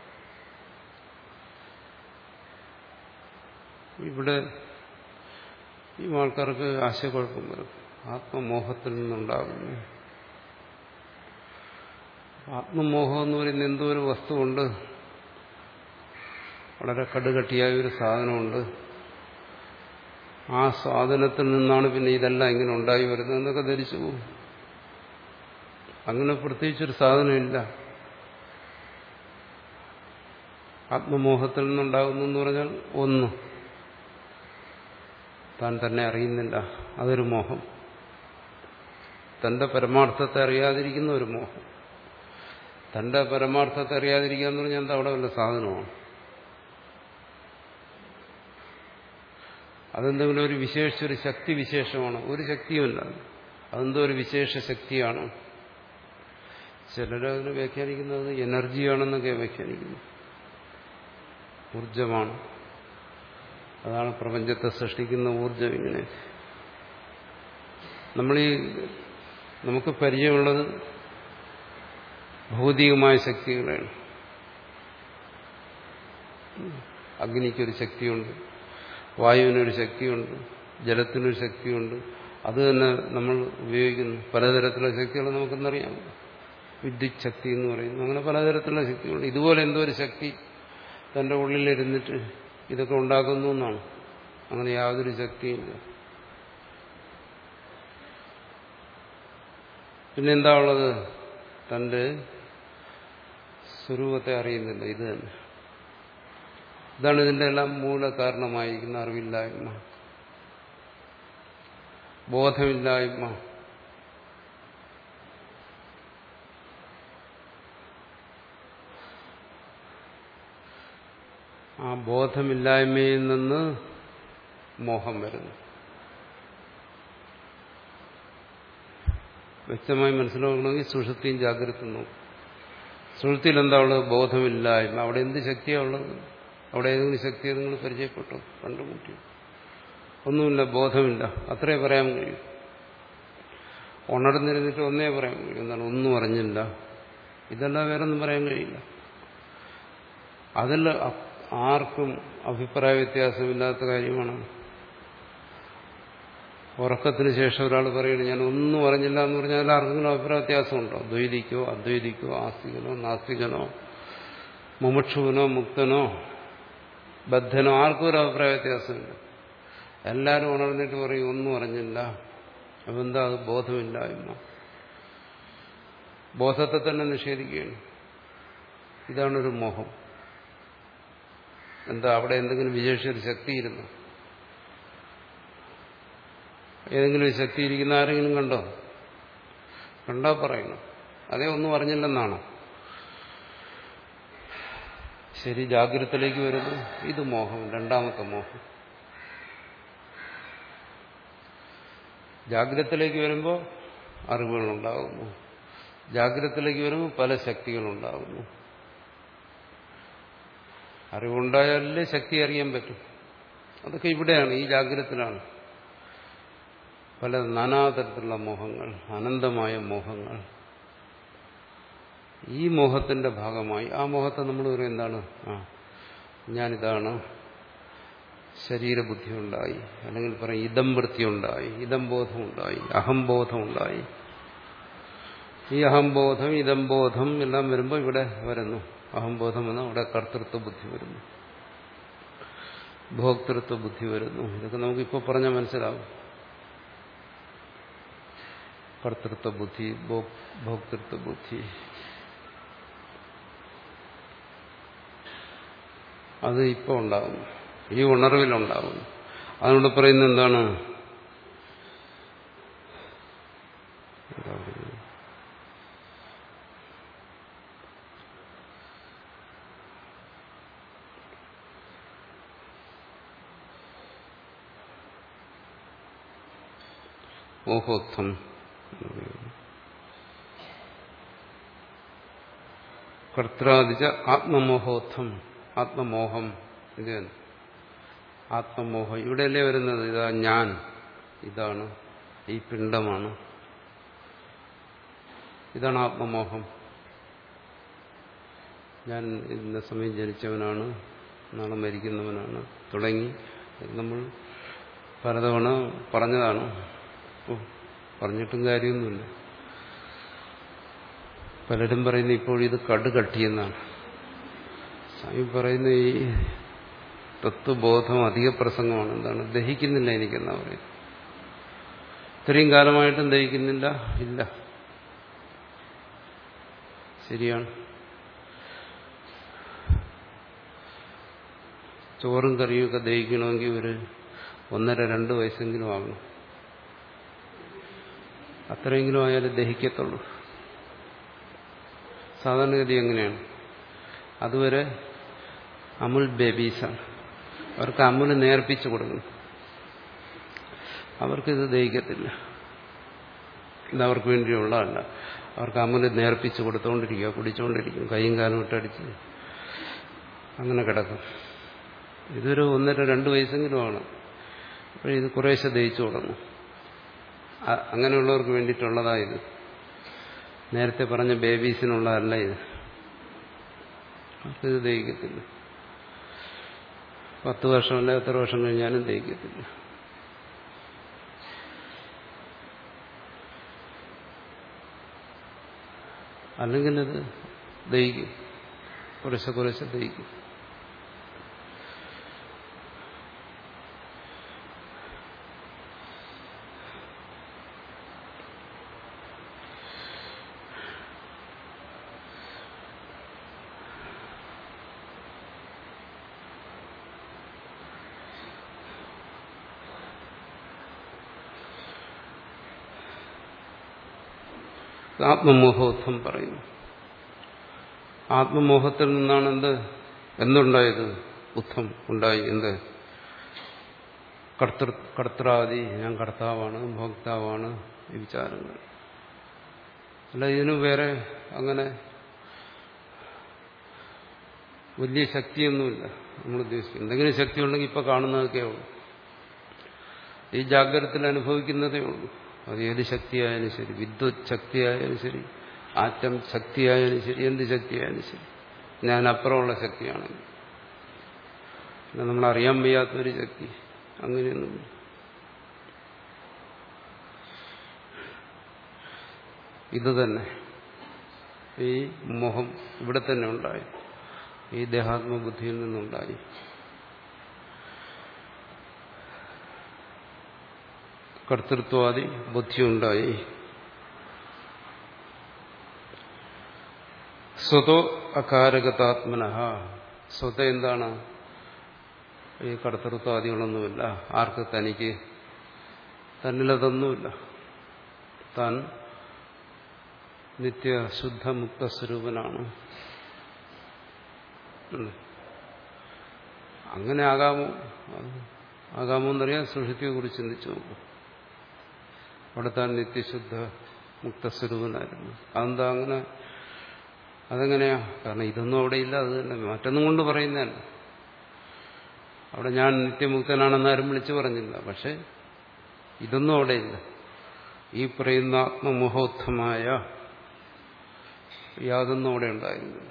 ഇവിടെ ഈ ആൾക്കാർക്ക് ആശയക്കുഴപ്പം വരും ആത്മമോഹത്തിൽ നിന്നുണ്ടാകുന്നു ആത്മമോഹം എന്ന് പറയുന്ന എന്തോ ഒരു വസ്തുവുണ്ട് വളരെ കടുകട്ടിയായ ഒരു സാധനമുണ്ട് ആ സാധനത്തിൽ നിന്നാണ് പിന്നെ ഇതെല്ലാം ഇങ്ങനെ ഉണ്ടായി വരുന്നതെന്നൊക്കെ ധരിച്ചു പോകും അങ്ങനെ പ്രത്യേകിച്ചൊരു സാധനമില്ല ആത്മമോഹത്തിൽ നിന്നുണ്ടാകുന്നു എന്ന് പറഞ്ഞാൽ ഒന്ന് താൻ തന്നെ അറിയുന്നില്ല അതൊരു മോഹം തന്റെ പരമാർത്ഥത്തെ അറിയാതിരിക്കുന്ന ഒരു മോഹം തന്റെ പരമാർത്ഥത്തെ അറിയാതിരിക്കുക എന്ന് പറഞ്ഞാൽ എന്താ അവിടെ വല്ല സാധനമാണ് അതെന്തെങ്കിലും ഒരു വിശേഷ ഒരു ശക്തി വിശേഷമാണ് ഒരു ശക്തിയുമില്ല അതെന്തോ ഒരു വിശേഷ ശക്തിയാണ് ചിലരതിനെ വ്യാഖ്യാനിക്കുന്നത് എനർജിയാണെന്നൊക്കെ വ്യാഖ്യാനിക്കുന്നു ഊർജമാണ് അതാണ് പ്രപഞ്ചത്തെ സൃഷ്ടിക്കുന്ന ഊർജം ഇങ്ങനെ നമ്മളീ നമുക്ക് പരിചയമുള്ളത് ഭൗതികമായ ശക്തികളാണ് അഗ്നിക്കൊരു ശക്തിയുണ്ട് വായുവിനൊരു ശക്തിയുണ്ട് ജലത്തിനൊരു ശക്തിയുണ്ട് അത് തന്നെ നമ്മൾ ഉപയോഗിക്കുന്നു പലതരത്തിലുള്ള ശക്തികൾ നമുക്കെന്നറിയാം വിദ്യുത് ശക്തി എന്ന് പറയുന്നു അങ്ങനെ പലതരത്തിലുള്ള ശക്തികളുണ്ട് ഇതുപോലെ എന്തോ ഒരു ശക്തി തന്റെ ഉള്ളിലിരുന്നിട്ട് ഇതൊക്കെ ഉണ്ടാക്കുന്നു എന്നാണ് അങ്ങനെ യാതൊരു ശക്തിയില്ല പിന്നെന്താ ഉള്ളത് തന്റെ സ്വരൂപത്തെ അറിയുന്നില്ല ഇത് തന്നെ ഇതാണ് ഇതിന്റെ എല്ലാം മൂല കാരണമായിരിക്കുന്ന അറിവില്ലായ്മ ബോധമില്ലായ്മ ആ ബോധമില്ലായ്മയിൽ നിന്ന് മോഹം വരുന്നു വ്യക്തമായി മനസ്സിലാക്കണമെങ്കിൽ സുഷുപ്തിയും ജാഗ്രത നോക്കും സുഷുപ്തിയിൽ എന്താ ഉള്ളത് ബോധമില്ലായ്മ അവിടെ എന്ത് ശക്തിയാണ് ഉള്ളത് അവിടെ ഏതെങ്കിലും ശക്തിയെ നിങ്ങൾ പരിചയപ്പെട്ടോ കണ്ടുമുട്ടി ഒന്നുമില്ല ബോധമില്ല അത്രേ പറയാൻ കഴിയും ഉണർന്നിരുന്നിട്ട് ഒന്നേ പറയാൻ കഴിയും എന്താണ് ഒന്നും അറിഞ്ഞില്ല ഇതെല്ലാം വേറെ ഒന്നും പറയാൻ കഴിയില്ല അതിൽ ആർക്കും അഭിപ്രായ വ്യത്യാസമില്ലാത്ത കാര്യമാണ് ഉറക്കത്തിന് ശേഷം ഒരാൾ പറയുന്നത് ഞാൻ ഒന്നും അറിഞ്ഞില്ല എന്ന് പറഞ്ഞാൽ അതിൽ ആർക്കെങ്കിലും അഭിപ്രായ വ്യത്യാസമുണ്ടോ ദ്വൈതിക്കോ അദ്വൈതിക്കോ ആസ്തികനോ നാസ്തികനോ മുമുക്ഷുവിനോ മുക്തനോ ബദ്ധനോ ആർക്കും ഒരു അഭിപ്രായ വ്യത്യാസമില്ല എല്ലാവരും ഉണർന്നിട്ട് പറയും ഒന്നും അറിഞ്ഞില്ല അപ്പം എന്താ അത് ബോധമില്ലായ്മ ബോധത്തെ തന്നെ നിഷേധിക്കുകയാണ് ഇതാണൊരു മോഹം എന്താ അവിടെ എന്തെങ്കിലും വിശേഷിച്ചൊരു ശക്തിയിരുന്നു ഏതെങ്കിലും ഒരു ശക്തി ഇരിക്കുന്ന ആരെങ്കിലും കണ്ടോ കണ്ടോ പറയണം അതേ ഒന്നും അറിഞ്ഞില്ലെന്നാണോ ശരി ജാഗ്രതത്തിലേക്ക് വരുന്നു ഇത് മോഹം രണ്ടാമത്തെ മോഹം ജാഗ്രതത്തിലേക്ക് വരുമ്പോൾ അറിവുകളുണ്ടാകുന്നു ജാഗ്രതത്തിലേക്ക് വരുമ്പോൾ പല ശക്തികളുണ്ടാകുന്നു അറിവുണ്ടായാലേ ശക്തി അറിയാൻ പറ്റും അതൊക്കെ ഇവിടെയാണ് ഈ ജാഗ്രതത്തിലാണ് പല നാനാതരത്തിലുള്ള മോഹങ്ങൾ അനന്തമായ മോഹങ്ങൾ ഈ മോഹത്തിന്റെ ഭാഗമായി ആ മോഹത്തെ നമ്മൾ പറയും എന്താണ് ആ ഞാനിതാണ് ശരീരബുദ്ധി ഉണ്ടായി അല്ലെങ്കിൽ പറയും ഇതം വൃത്തി ഉണ്ടായി ഇതം ബോധം ഉണ്ടായി അഹംബോധം ഉണ്ടായി ഈ അഹംബോധം ഇതം ബോധം എല്ലാം വരുമ്പോൾ ഇവിടെ വരുന്നു അഹംബോധം വന്ന് അവിടെ കർത്തൃത്വ ബുദ്ധി വരുന്നു ഭോക്തൃത്വ ബുദ്ധി വരുന്നു ഇതൊക്കെ നമുക്കിപ്പോൾ പറഞ്ഞാൽ മനസ്സിലാവും കർത്തൃത്വ ബുദ്ധി ഭോക്തൃത്വ ബുദ്ധി അത് ഇപ്പോൾ ഉണ്ടാകുന്നു ഈ ഉണർവിലുണ്ടാകുന്നു അതുകൊണ്ട് പറയുന്നത് എന്താണ് മോഹോത്ഥം കർത്താദിച്ച ആത്മമോഹോത്ഥം ആത്മമോഹം ഇത് തന്നെ ആത്മമോഹം ഇവിടെയല്ലേ വരുന്നത് ഇതാ ഞാൻ ഇതാണ് ഈ പിണ്ടമാണ് ഇതാണ് ആത്മമോഹം ഞാൻ ഇന്ന സമയം ജനിച്ചവനാണ് നാളെ മരിക്കുന്നവനാണ് തുടങ്ങി നമ്മൾ പലതവണ പറഞ്ഞതാണ് ഓ പറഞ്ഞിട്ടും കാര്യമൊന്നുമില്ല പലരും പറയുന്ന ഇപ്പോൾ ഇത് കട് കട്ടിയെന്നാണ് സ്വാമി പറയുന്ന ഈ തത്വബോധം അധിക പ്രസംഗമാണ് എന്താണ് ദഹിക്കുന്നില്ല എനിക്കെന്നാ പറയുന്നത് ഇത്രയും കാലമായിട്ടും ദഹിക്കുന്നില്ല ഇല്ല ശരിയാണ് ചോറും കറിയുമൊക്കെ ദഹിക്കണമെങ്കിൽ ഒരു ഒന്നര രണ്ട് വയസ്സെങ്കിലും ആകണം അത്രയെങ്കിലും ആയാലും ദഹിക്കത്തുള്ളൂ സാധാരണഗതി എങ്ങനെയാണ് അതുവരെ അമുൽ ബേബീസാണ് അവർക്ക് അമുൽ നേർപ്പിച്ചു കൊടുക്കണം അവർക്കിത് ദഹിക്കത്തില്ല ഇത് അവർക്ക് വേണ്ടിയുള്ളതല്ല അവർക്ക് അമുല് നേർപ്പിച്ച് കൊടുത്തുകൊണ്ടിരിക്കുക കുടിച്ചുകൊണ്ടിരിക്കും കൈയും കാലും ഇട്ടടിച്ച് അങ്ങനെ കിടക്കും ഇതൊരു ഒന്നര രണ്ട് വയസ്സെങ്കിലും ആണ് അപ്പോഴിത് കുറേശ്ശെ ദഹിച്ചു തുടങ്ങും അങ്ങനെയുള്ളവർക്ക് വേണ്ടിയിട്ടുള്ളതായത് നേരത്തെ പറഞ്ഞ ബേബീസിനുള്ളതല്ല ഇത് അവർക്കിത് ദഹിക്കത്തില്ല പത്ത് വർഷമല്ല എത്ര വർഷം കഴിഞ്ഞാലും ദഹിക്കത്തില്ല അല്ലെങ്കിൽ അത് ദഹിക്കും കുറേശ്ശെ കുറേശ്ശെ ദഹിക്കും ആത്മമോഹോത്ഥം പറയുന്നു ആത്മമോഹത്തിൽ നിന്നാണ് എന്ത് എന്തുണ്ടായത് ഉത്ഥം ഉണ്ടായി എന്ത് കർത്തൃ കർത്താദി ഞാൻ കർത്താവാണ് ഭോക്താവാണ് ഈ വിചാരങ്ങൾ അല്ല ഇതിനു വേറെ അങ്ങനെ വലിയ ശക്തിയൊന്നുമില്ല നമ്മൾ ഉദ്ദേശിക്കും എന്തെങ്കിലും ശക്തി ഉണ്ടെങ്കിൽ ഇപ്പൊ കാണുന്നതൊക്കെ ഉള്ളൂ ഈ ജാഗ്രതത്തിൽ അനുഭവിക്കുന്നതേ ഉള്ളൂ അത് ഏത് ശക്തിയായാലും ശരി വിദ്യുത് ശക്തിയായാലും ശരി ആറ്റം ശക്തിയായാലും ശരി എന്ത് ശക്തിയായാലും ശരി ഞാൻ അപ്പുറമുള്ള ശക്തിയാണെങ്കിൽ നമ്മൾ അറിയാൻ വയ്യാത്തൊരു ശക്തി അങ്ങനെയൊന്നുമില്ല ഇത് തന്നെ ഈ മോഹം ഇവിടെ തന്നെ ഉണ്ടായി ഈ ദേഹാത്മബുദ്ധിയിൽ നിന്നുണ്ടായി കർത്തൃത്വാദി ബുദ്ധിയുണ്ടായി സ്വതോ അകാരകതാത്മന സ്വത എന്താണ് ഈ കർത്തൃത്വാദികളൊന്നുമില്ല ആർക്ക് തനിക്ക് തന്നിലതൊന്നുമില്ല താൻ നിത്യശുദ്ധമുക്ത സ്വരൂപനാണ് അങ്ങനെ ആകാമോ ആകാമോ എന്നറിയാൻ സുഷുതിയെ കുറിച്ച് ചിന്തിച്ചു നോക്കും അവിടെ താൻ നിത്യശുദ്ധ മുക്തസ്വരൂപനായിരുന്നു അതെന്താ അങ്ങനെ അതെങ്ങനെയാ കാരണം ഇതൊന്നും അവിടെ ഇല്ല അത് തന്നെ മറ്റൊന്നും കൊണ്ട് പറയുന്നതല്ല അവിടെ ഞാൻ നിത്യമുക്തനാണെന്ന് ആരും വിളിച്ചു പറഞ്ഞില്ല പക്ഷെ ഇതൊന്നും അവിടെ ഇല്ല ഈ പറയുന്ന ആത്മമോഹോത്ഥമായ യാതൊന്നും അവിടെ ഉണ്ടായിരുന്നില്ല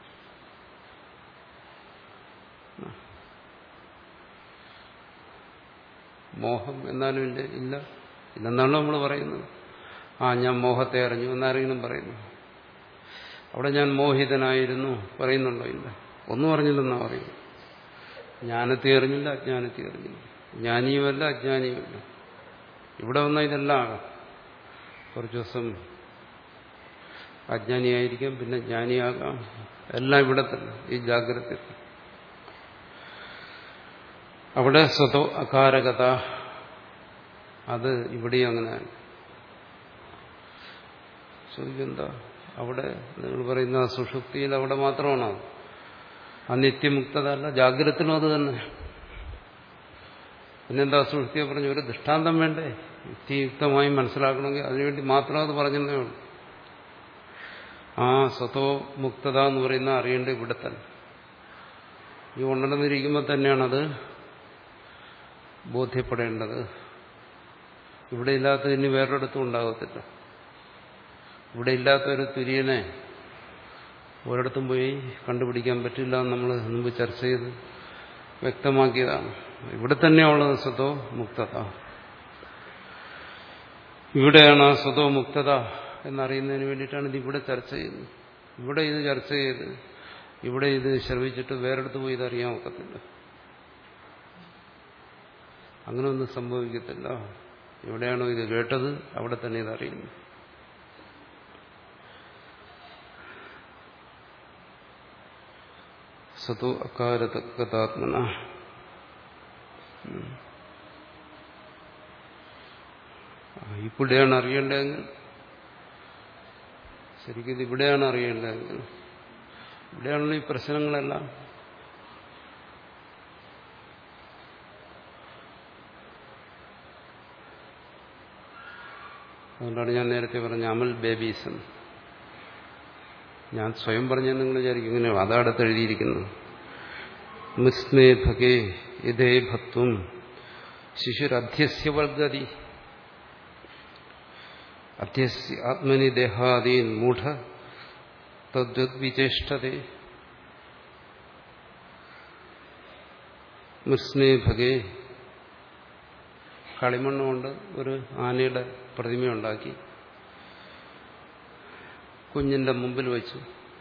മോഹം എന്നാലും ഇല്ല ഇല്ല ഇല്ലെന്നാണ് നമ്മൾ പറയുന്നത് ആ ഞാൻ മോഹത്തെ അറിഞ്ഞു എന്നാരെങ്കിലും പറയുന്നു അവിടെ ഞാൻ മോഹിതനായിരുന്നു പറയുന്നുണ്ടോ ഇല്ല ഒന്നും അറിഞ്ഞില്ലെന്നാ പറയുന്നു ജ്ഞാനത്തെ അറിഞ്ഞില്ല അജ്ഞാനത്തെ അറിഞ്ഞില്ല ജ്ഞാനിയുമല്ല അജ്ഞാനിയുമല്ല ഇവിടെ വന്ന ഇതെല്ലാം ആകാം കുറച്ചു ദിവസം അജ്ഞാനിയായിരിക്കാം പിന്നെ ജ്ഞാനിയാകാം എല്ലാം ഇവിടെ തന്നെ ഈ ജാഗ്രത അവിടെ സ്വതോ അകാരകത അത് ഇവിടെയും അങ്ങനെ ചോദിക്കെന്താ അവിടെ നിങ്ങൾ പറയുന്ന സുഷുപ്തിയിൽ അവിടെ മാത്രമാണോ ആ നിത്യമുക്തത അല്ല ജാഗ്രതത്തിനും അത് തന്നെ പിന്നെന്താ സുഷുപ്തിയെ പറഞ്ഞു ഒരു ദൃഷ്ടാന്തം വേണ്ടേ യുക്തിയുക്തമായി മനസ്സിലാക്കണമെങ്കിൽ അതിനുവേണ്ടി മാത്രം അത് പറഞ്ഞതേ ഉള്ളൂ ആ സ്വതോ മുക്തത എന്ന് പറയുന്ന അറിയേണ്ടത് ഇവിടെ തന്നെ ഈ ഉണർന്നിരിക്കുമ്പോൾ തന്നെയാണത് ബോധ്യപ്പെടേണ്ടത് ഇവിടെ ഇല്ലാത്ത ഇനി വേറൊരിടത്തും ഉണ്ടാകത്തില്ല ഇവിടെ ഇല്ലാത്ത ഒരു തുര്യനെ ഒരിടത്തും പോയി കണ്ടുപിടിക്കാൻ പറ്റില്ല എന്ന് നമ്മൾ മുമ്പ് ചർച്ച ചെയ്ത് വ്യക്തമാക്കിയതാണ് ഇവിടെ തന്നെയുള്ളത് സ്വതോ മുക്തത ഇവിടെയാണ് ആ സ്വതോ മുക്തത എന്നറിയുന്നതിന് വേണ്ടിയിട്ടാണ് ഇത് ഇവിടെ ചർച്ച ചെയ്യുന്നത് ഇവിടെ ഇത് ചർച്ച ചെയ്ത് ഇവിടെ ഇത് ശ്രമിച്ചിട്ട് വേറെടുത്ത് പോയി ഇതറിയാൻ ഒക്കത്തില്ല അങ്ങനെ ഒന്നും സംഭവിക്കത്തില്ല എവിടെയാണോ ഇത് കേട്ടത് അവിടെ തന്നെ ഇതറിയുന്നു സതു അകാരതത്മന ഇവിടെയാണ് അറിയേണ്ടതെങ്കിൽ ശരിക്കും ഇത് ഇവിടെയാണ് അറിയേണ്ടതെങ്കിൽ ഇവിടെയാണല്ലോ ഈ പ്രശ്നങ്ങളെല്ലാം അതുകൊണ്ടാണ് ഞാൻ നേരത്തെ പറഞ്ഞ അമൽ ബേബീസ് ഞാൻ സ്വയം പറഞ്ഞാൽ നിങ്ങൾ വിചാരിക്കും ഇങ്ങനെ അതടുത്ത് എഴുതിയിരിക്കുന്നു മിസ്മേ ഭഗേ ഇതേ ഭത്വം ശിശുരധ്യസ്യ വർഗതി അധ്യസ്യ ആത്മനി ദേഹാദീൻ മൂഢ തദ്വിചേഷ്ടതേ മുസ്മേ ഭഗേ കളിമണ്ണ് കൊണ്ട് ഒരു ആനയുടെ പ്രതിമയുണ്ടാക്കി കുഞ്ഞിന്റെ മുമ്പിൽ വെച്ചു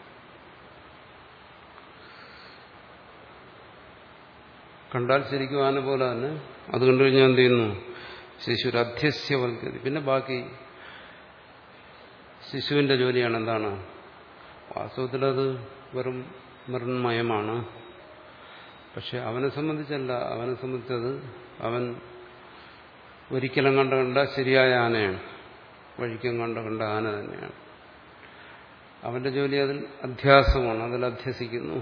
കണ്ടാൽ ശരിക്കും ആന പോലെ തന്നെ അത് കണ്ടു കഴിഞ്ഞാൽ എന്ത് ചെയ്യുന്നു ശിശുര അധ്യസ്യവൽക്കതി പിന്നെ ബാക്കി ശിശുവിന്റെ ജോലിയാണ് എന്താണ് വാസ്തവത്തിൽ അത് വെറും മൃന്മയമാണ് പക്ഷെ അവനെ സംബന്ധിച്ചല്ല അവനെ സംബന്ധിച്ചത് അവൻ ഒരിക്കലും കണ്ട കണ്ട ശരിയായ ആനയാണ് വഴിക്കും കണ്ട കണ്ട ആന തന്നെയാണ് അവന്റെ ജോലി അതിൽ അധ്യാസമാണ് അതിൽ അധ്യസിക്കുന്നു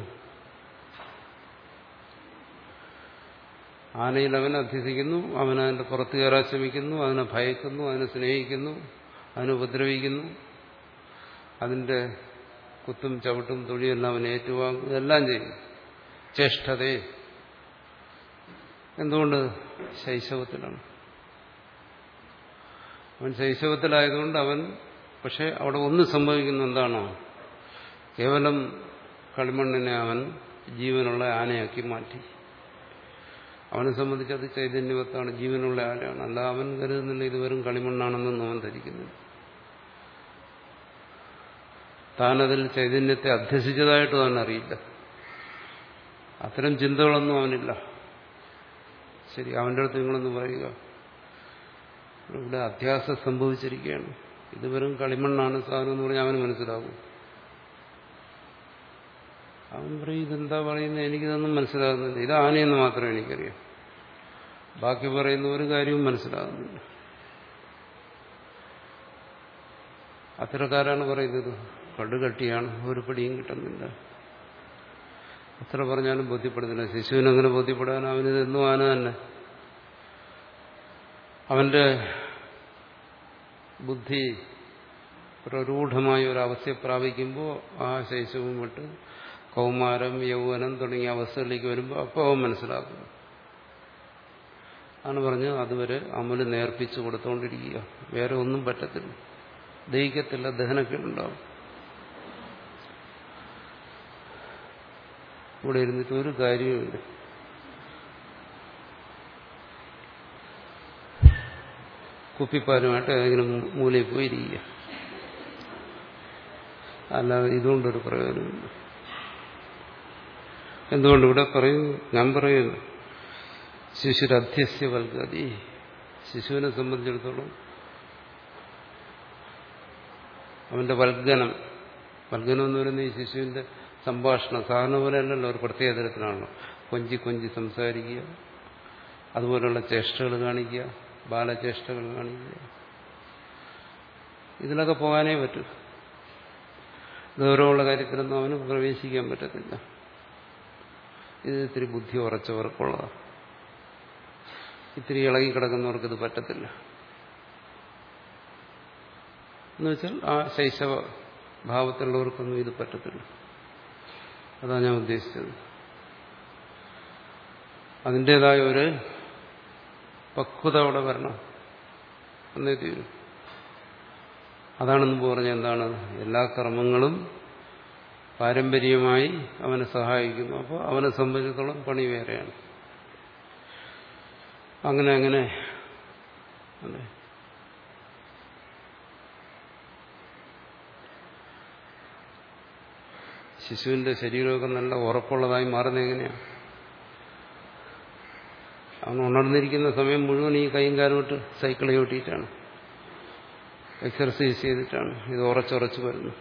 ആനയിൽ അവൻ അധ്യസിക്കുന്നു അവൻ അതിന്റെ പുറത്തു കയറാൻ ശ്രമിക്കുന്നു അതിനെ ഭയക്കുന്നു അതിനെ സ്നേഹിക്കുന്നു അതിനെ ഉപദ്രവിക്കുന്നു അതിന്റെ കുത്തും ചവിട്ടും തൊഴിയെല്ലാം അവൻ ഏറ്റുവാങ്ങും ഇതെല്ലാം ചെയ്യും ചേഷ്ടതേ എന്തുകൊണ്ട് ശൈശവത്തിലാണ് അവൻ ശൈശവത്തിലായതുകൊണ്ട് അവൻ പക്ഷെ അവിടെ ഒന്ന് സംഭവിക്കുന്ന എന്താണോ കേവലം കളിമണ്ണിനെ അവൻ ജീവനുള്ള ആനയാക്കി മാറ്റി അവനെ സംബന്ധിച്ച് അത് ചൈതന്യവത്താണ് ജീവനുള്ള ആനയാണ് അല്ല അവൻ കരുതുന്നില്ല ഇത് വെറും കളിമണ്ണാണെന്നൊന്നും അവൻ ധരിക്കുന്നു താനതിൽ ചൈതന്യത്തെ അധ്യസിച്ചതായിട്ടും അവൻ അറിയില്ല അത്തരം ചിന്തകളൊന്നും അവനില്ല ശരി അവന്റെ അടുത്ത് നിങ്ങളൊന്ന് പറയുക ഇവിടെ അധ്യാസം സംഭവിച്ചിരിക്കുകയാണ് ഇത് വെറും കളിമണ്ണാണ് സാധനം എന്ന് പറഞ്ഞാൽ അവന് മനസ്സിലാകും അവൻ പറയും ഇതെന്താ പറയുന്നത് എനിക്കിതൊന്നും മനസ്സിലാകുന്നില്ല ഇത് ആനയെന്ന് മാത്രമേ എനിക്കറിയാം ബാക്കി പറയുന്ന ഒരു കാര്യവും മനസ്സിലാകുന്നില്ല അത്തരക്കാരാണ് പറയുന്നത് കടുകട്ടിയാണ് ഒരു പിടിയും കിട്ടുന്നില്ല അത്ര പറഞ്ഞാലും ബോധ്യപ്പെടുന്നില്ല ശിശുവിനങ്ങനെ ബോധ്യപ്പെടാൻ അവനിതെന്നും ആന തന്നെ അവന്റെ ബുദ്ധി പ്രരൂഢമായ ഒരു അവസ്ഥയെ പ്രാപിക്കുമ്പോൾ ആ ശൈശവും വിട്ട് കൗമാരം യൗവനം തുടങ്ങിയ അവസ്ഥകളിലേക്ക് വരുമ്പോൾ അപ്പോൾ അവൻ മനസ്സിലാക്കുന്നു ആണ് പറഞ്ഞ് അതുവരെ അമല് നേർപ്പിച്ചു കൊടുത്തുകൊണ്ടിരിക്കുക വേറെ ഒന്നും പറ്റത്തില്ല ദഹിക്കത്തില്ല ദഹനക്കേടുണ്ടാവും ഇവിടെ ഇരുന്നിട്ട് ഒരു കാര്യവുമില്ല കുപ്പിപ്പാലുമായിട്ട് ഏതെങ്കിലും മൂലയിൽ പോയിരിക്കുക അല്ലാതെ ഇതുകൊണ്ടൊരു പ്രയോജനമില്ല എന്തുകൊണ്ട് ഇവിടെ പറയും ഞാൻ പറയുന്നു ശിശുരധ്യസ്യ വൽഗതി ശിശുവിനെ സംബന്ധിച്ചിടത്തോളം അവന്റെ വൽഗനം വൽഗനം എന്ന് പറയുന്നത് ഈ ശിശുവിന്റെ സംഭാഷണം സാധാരണ പോലെ അല്ലല്ലോ ഒരു പ്രത്യേക തരത്തിലാണല്ലോ കൊഞ്ചി കൊഞ്ചി സംസാരിക്കുക അതുപോലുള്ള ചേഷ്ടകൾ കാണിക്കുക ബാലചേഷ്ടകൾ കാണിക്കുക ഇതിലൊക്കെ പോകാനേ പറ്റൂ ഗൗരവമുള്ള കാര്യത്തിലൊന്നും അവന് പ്രവേശിക്കാൻ പറ്റത്തില്ല ഇത് ഇത്തിരി ബുദ്ധി ഉറച്ചവർക്കുള്ളതാണ് ഇത്തിരി ഇളകി കിടക്കുന്നവർക്ക് ഇത് പറ്റത്തില്ല എന്നുവെച്ചാൽ ആ ശൈശവ ഭാവത്തിലുള്ളവർക്കൊന്നും ഇത് പറ്റത്തില്ല അതാണ് ഞാൻ ഉദ്ദേശിച്ചത് അതിൻ്റെതായ ഒരു പക്വത അവിടെ വരണം എന്നേ തീരും അതാണെന്ന് പറഞ്ഞ എന്താണ് എല്ലാ കർമ്മങ്ങളും പാരമ്പര്യമായി അവനെ സഹായിക്കുന്നു അപ്പോൾ അവനെ സംബന്ധിച്ചിടത്തോളം പണി വേറെയാണ് അങ്ങനെ അങ്ങനെ അതെ ശിശുവിന്റെ ശരീരമൊക്കെ നല്ല ഉറപ്പുള്ളതായി മാറുന്നത് എങ്ങനെയാണ് അവൻ ഉണർന്നിരിക്കുന്ന സമയം മുഴുവൻ ഈ കൈയും കാലുമിട്ട് സൈക്കിൾ ചവിട്ടിയിട്ടാണ് എക്സർസൈസ് ചെയ്തിട്ടാണ് ഇത് ഉറച്ചുറച്ച് വരുന്നു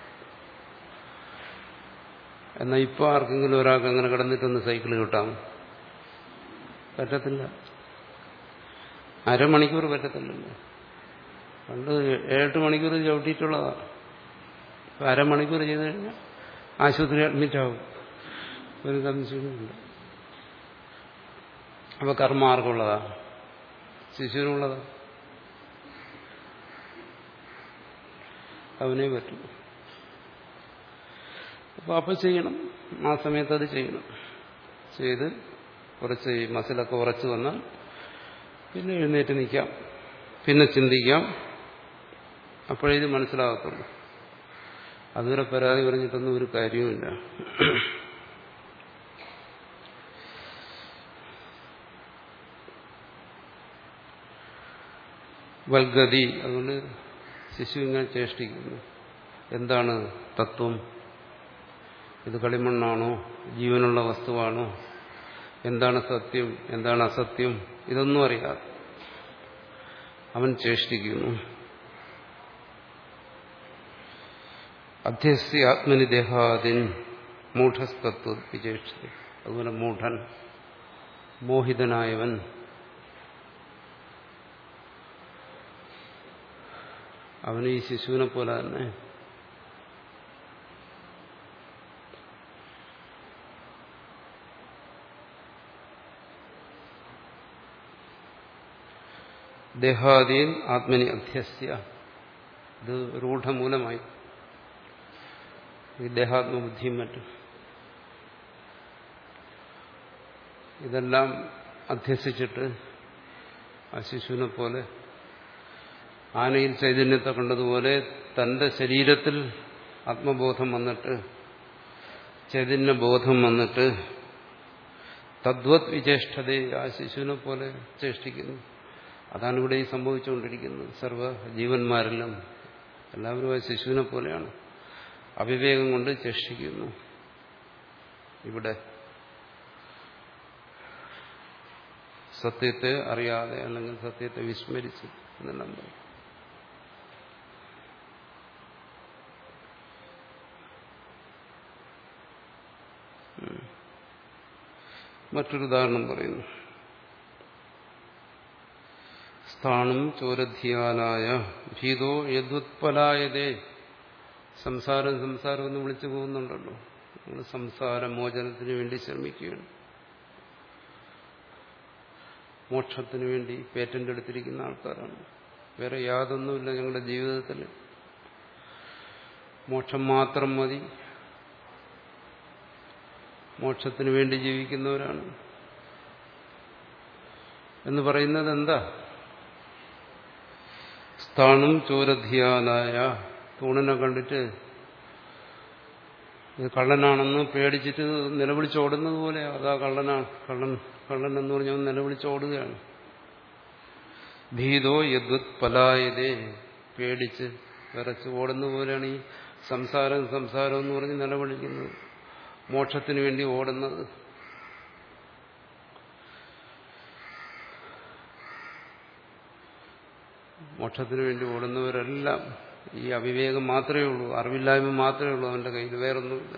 എന്നാൽ ഇപ്പോൾ ആർക്കെങ്കിലും ഒരാൾക്ക് അങ്ങനെ കിടന്നിട്ടൊന്ന് സൈക്കിൾ കിട്ടാമോ പറ്റത്തില്ല അരമണിക്കൂർ പറ്റത്തില്ലല്ലോ പണ്ട് ഏഴെട്ട് മണിക്കൂർ ചവിട്ടിയിട്ടുള്ളതാണ് ഇപ്പം അരമണിക്കൂർ ചെയ്ത് കഴിഞ്ഞാൽ ആശുപത്രി അഡ്മിറ്റ് ആവും ഒരു സംശയമില്ല അപ്പോൾ കർമ്മ ആർക്കുള്ളതാ ശിശുവിനുള്ളതാ അവനെ പറ്റും അപ്പോൾ അപ്പോൾ ചെയ്യണം ആ സമയത്ത് അത് ചെയ്യണം ചെയ്ത് കുറച്ച് ഈ മസിലൊക്കെ ഉറച്ചു വന്നാൽ പിന്നെ എഴുന്നേറ്റ് നിൽക്കാം പിന്നെ ചിന്തിക്കാം അപ്പോഴേ ഇത് മനസ്സിലാകത്തുള്ളൂ അതുവരെ പരാതി പറഞ്ഞിട്ടൊന്നും ഒരു കാര്യവുമില്ല വൽഗതി അതുകൊണ്ട് ശിശു ഇങ്ങനെ ചേഷ്ടിക്കുന്നു എന്താണ് തത്വം ഇത് കളിമണ്ണാണോ ജീവനുള്ള വസ്തുവാണോ എന്താണ് സത്യം എന്താണ് അസത്യം ഇതൊന്നും അറിയാതെ അവൻ ചേഷ്ടിക്കുന്നു അധ്യസ്യ ആത്മനി ദേഹാദിൻ മൂഢസ്തത്വ വിചേഷിച്ചു അതുപോലെ മൂഢൻ മോഹിതനായവൻ അവന് ഈ ശിശുവിനെ പോലെ തന്നെ ദേഹാദീൻ ആത്മനി അധ്യസ്യ ഇത് രൂഢമൂലമായി ഈ ദേഹാത്മബുദ്ധിയും മറ്റും ഇതെല്ലാം അധ്യസിച്ചിട്ട് ആ ശിശുവിനെ പോലെ ആനയിൽ ചൈതന്യത്തെ കണ്ടതുപോലെ തന്റെ ശരീരത്തിൽ ആത്മബോധം വന്നിട്ട് ചൈതന്യബോധം വന്നിട്ട് തദ്വത് വിചേഷ്ടതയെ ആ ശിശുവിനെ പോലെ ചേഷ്ടിക്കുന്നു അതാണ് ഇവിടെ ഈ സംഭവിച്ചുകൊണ്ടിരിക്കുന്നത് സർവ്വ ജീവന്മാരെല്ലാം എല്ലാവരും ആ ശിശുവിനെ പോലെയാണ് അവിവേകം കൊണ്ട് ചേഷ്ടിക്കുന്നു ഇവിടെ സത്യത്തെ അറിയാതെ അല്ലെങ്കിൽ സത്യത്തെ വിസ്മരിച്ച് എന്നെല്ലാം പറയും മറ്റൊരു ഉദാഹരണം പറയുന്നു സ്ഥാണം ചോരധ്യാനായ ഭീതോ യദ്വത്പലായതേ സംസാരം സംസാരം എന്ന് വിളിച്ചു പോകുന്നുണ്ടല്ലോ നമ്മൾ സംസാര മോചനത്തിന് വേണ്ടി ശ്രമിക്കുകയാണ് മോക്ഷത്തിന് വേണ്ടി പേറ്റന്റ് എടുത്തിരിക്കുന്ന ആൾക്കാരാണ് വേറെ യാതൊന്നുമില്ല ഞങ്ങളുടെ ജീവിതത്തിൽ മോക്ഷം മാത്രം മതി മോക്ഷത്തിന് വേണ്ടി ജീവിക്കുന്നവരാണ് എന്ന് പറയുന്നത് എന്താ സ്ഥാണും ചോരധ്യാനായ തൂണിനെ കണ്ടിട്ട് ഇത് കള്ളനാണെന്ന് പേടിച്ചിട്ട് നിലവിളിച്ചോടുന്നത് പോലെ അതാ കള്ളനാണ് കള്ളൻ കള്ളൻ എന്ന് പറഞ്ഞാൽ നിലവിളിച്ചോടുകയാണ് ഭീതോ യദ്വത് പലായതേ പേടിച്ച് വിറച്ച് ഓടുന്ന പോലെയാണ് ഈ സംസാരം സംസാരം എന്ന് പറഞ്ഞ് നിലവിളിക്കുന്നത് മോക്ഷത്തിന് വേണ്ടി ഓടുന്നത് മോക്ഷത്തിന് വേണ്ടി ഓടുന്നവരെല്ലാം ഈ അവിവേകം മാത്രമേ ഉള്ളൂ അറിവില്ലായ്മ മാത്രമേ ഉള്ളൂ അവന്റെ കയ്യിൽ വേറൊന്നുമില്ല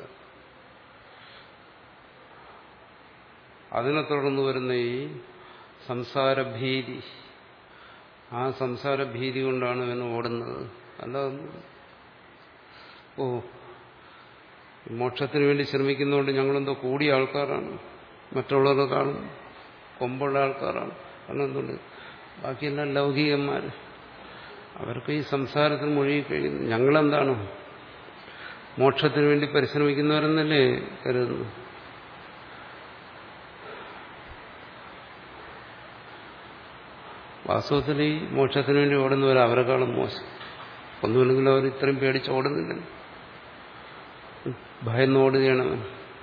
അതിനെ തുടർന്ന് വരുന്ന ഈ സംസാരഭീതി ആ സംസാരഭീതി കൊണ്ടാണ് ഇവൻ ഓടുന്നത് അല്ലാതെ ഓ മോക്ഷത്തിന് വേണ്ടി ശ്രമിക്കുന്നതുകൊണ്ട് ഞങ്ങളെന്തോ കൂടിയ ആൾക്കാരാണ് മറ്റുള്ളവരെ കാണും കൊമ്പുള്ള ആൾക്കാരാണ് കാരണം എന്തുകൊണ്ട് ബാക്കിയെല്ലാം ലൗകികന്മാർ അവർക്ക് ഈ സംസാരത്തിൽ മുഴുകി കഴിയുന്നു ഞങ്ങളെന്താണ് മോക്ഷത്തിന് വേണ്ടി പരിശ്രമിക്കുന്നവരെന്നല്ലേ കരുതുന്നു വാസ്തവത്തിൽ ഈ മോക്ഷത്തിന് വേണ്ടി ഓടുന്നവർ അവരെക്കാളും മോശം ഒന്നുമില്ലെങ്കിലും അവർ ഇത്രയും പേടിച്ച് ഓടുന്നില്ലല്ലോ ഭയന്ന് ഓടുകയാണ് അവൻ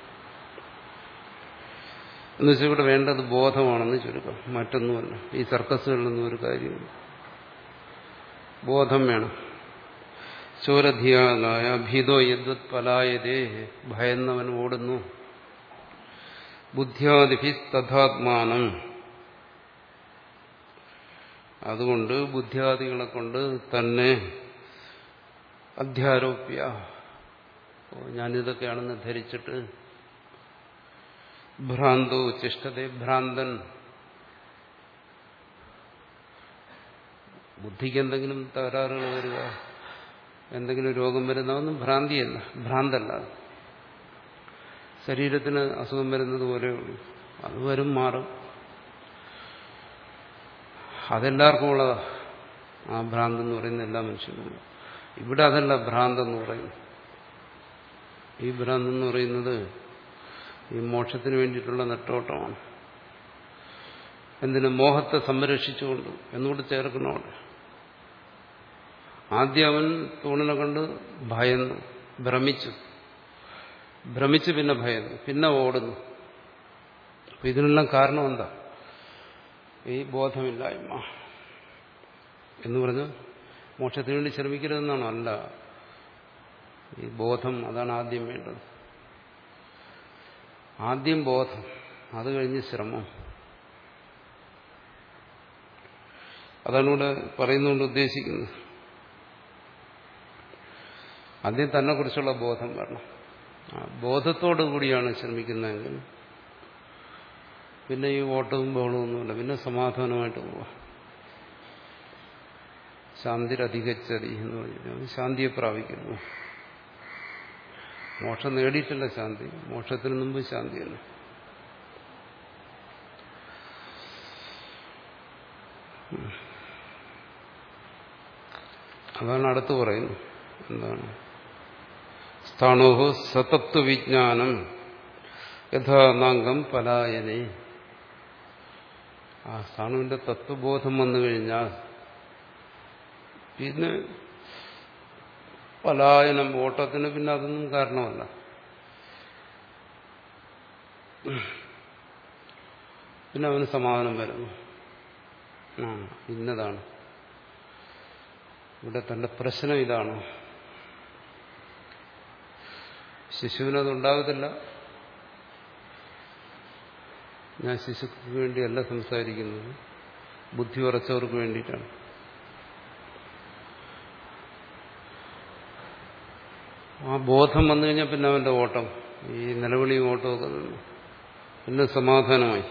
എന്നുവെച്ചാൽ ഇവിടെ വേണ്ടത് ബോധമാണെന്ന് ചുരുക്കം മറ്റൊന്നുമല്ല ഈ സർക്കസുകളിലൊന്നും ഒരു കാര്യമില്ല ബോധം വേണം ചോരധിയാനായ ഭീതോ യദ്വത് പലായതേ ഭയന്നവൻ ഓടുന്നു ബുദ്ധ്യാദിഭി തഥാത്മാനം അതുകൊണ്ട് ബുദ്ധ്യാദികളെ കൊണ്ട് തന്നെ അധ്യാരോപ്യ ഞാനിതൊക്കെയാണെന്ന് ധരിച്ചിട്ട് ഭ്രാന്തോ ചിഷ്ടതേ ഭ്രാന്തൻ ബുദ്ധിക്ക് എന്തെങ്കിലും തകരാറുകൾ വരിക എന്തെങ്കിലും രോഗം വരുന്നതൊന്നും ഭ്രാന്തിയല്ല ഭ്രാന്തല്ല ശരീരത്തിന് അസുഖം വരുന്നത് പോലെയുള്ളൂ അത് വരും മാറും അതെല്ലാവർക്കും ഉള്ളതാ ആ ഭ്രാന്ത് എന്ന് പറയുന്ന എല്ലാ മനുഷ്യനും ഇവിടെ അതല്ല ഭ്രാന്ത് എന്ന് പറയുന്നത് ഈ ഭ്രാന്ത് എന്ന് പറയുന്നത് ഈ മോക്ഷത്തിന് വേണ്ടിയിട്ടുള്ള നെട്ടോട്ടമാണ് എന്തിന് മോഹത്തെ സംരക്ഷിച്ചുകൊണ്ട് എന്നുകൂടി ചേർക്കണം അവിടെ ആദ്യം അവൻ തൂണിനെ കൊണ്ട് ഭയന്നു ഭ്രമിച്ചു ഭ്രമിച്ച് പിന്നെ ഭയന്നു പിന്നെ ഓടുന്നു അപ്പൊ ഇതിനെല്ലാം കാരണം എന്താ ഈ ബോധമില്ലായ്മ എന്ന് പറഞ്ഞ് മോക്ഷത്തിന് വേണ്ടി ശ്രമിക്കരുതെന്നാണോ അല്ല ഈ ബോധം അതാണ് ആദ്യം വേണ്ടത് ആദ്യം ബോധം അത് കഴിഞ്ഞ് ശ്രമം അതാണ് ഇവിടെ പറയുന്നുകൊണ്ട് ഉദ്ദേശിക്കുന്നത് ആദ്യം തന്നെ കുറിച്ചുള്ള ബോധം വരണം ആ ബോധത്തോടു കൂടിയാണ് ശ്രമിക്കുന്നതെങ്കിൽ പിന്നെ ഈ ഓട്ടവും ബഹളവും ഒന്നുമില്ല പിന്നെ സമാധാനമായിട്ട് പോവാം ശാന്തിരധികച്ചതി എന്ന് പറഞ്ഞു ശാന്തിയെ പ്രാപിക്കുന്നു മോക്ഷം നേടിയിട്ടില്ല ശാന്തി മോക്ഷത്തിന് മുമ്പ് ശാന്തിയല്ല അതാണ് അടുത്ത് പറയുന്നത് എന്താണ് സ്ഥാണോഹോ സതത്വ വിജ്ഞാനം യഥാനാംഗം പലായനെ ആ സ്ഥാണുവിന്റെ തത്വബോധം വന്നു കഴിഞ്ഞാൽ പിന്നെ പലായനം ഓട്ടത്തിന് പിന്നെ അതൊന്നും കാരണമല്ല പിന്നെ അവന് സമാധാനം വരുന്നു ആ ഇന്നതാണ് ഇവിടെ തന്റെ പ്രശ്നം ഇതാണ് ശിശുവിനതുണ്ടാകത്തില്ല ഞാൻ ശിശുക്ക് വേണ്ടിയല്ല സംസാരിക്കുന്നത് ബുദ്ധി ഉറച്ചവർക്ക് വേണ്ടിയിട്ടാണ് ആ ബോധം വന്നു കഴിഞ്ഞാൽ പിന്നെ അവന്റെ ഓട്ടം ഈ നിലവിളിയും ഓട്ടമൊക്കെ നിന്നു പിന്നെ സമാധാനമായി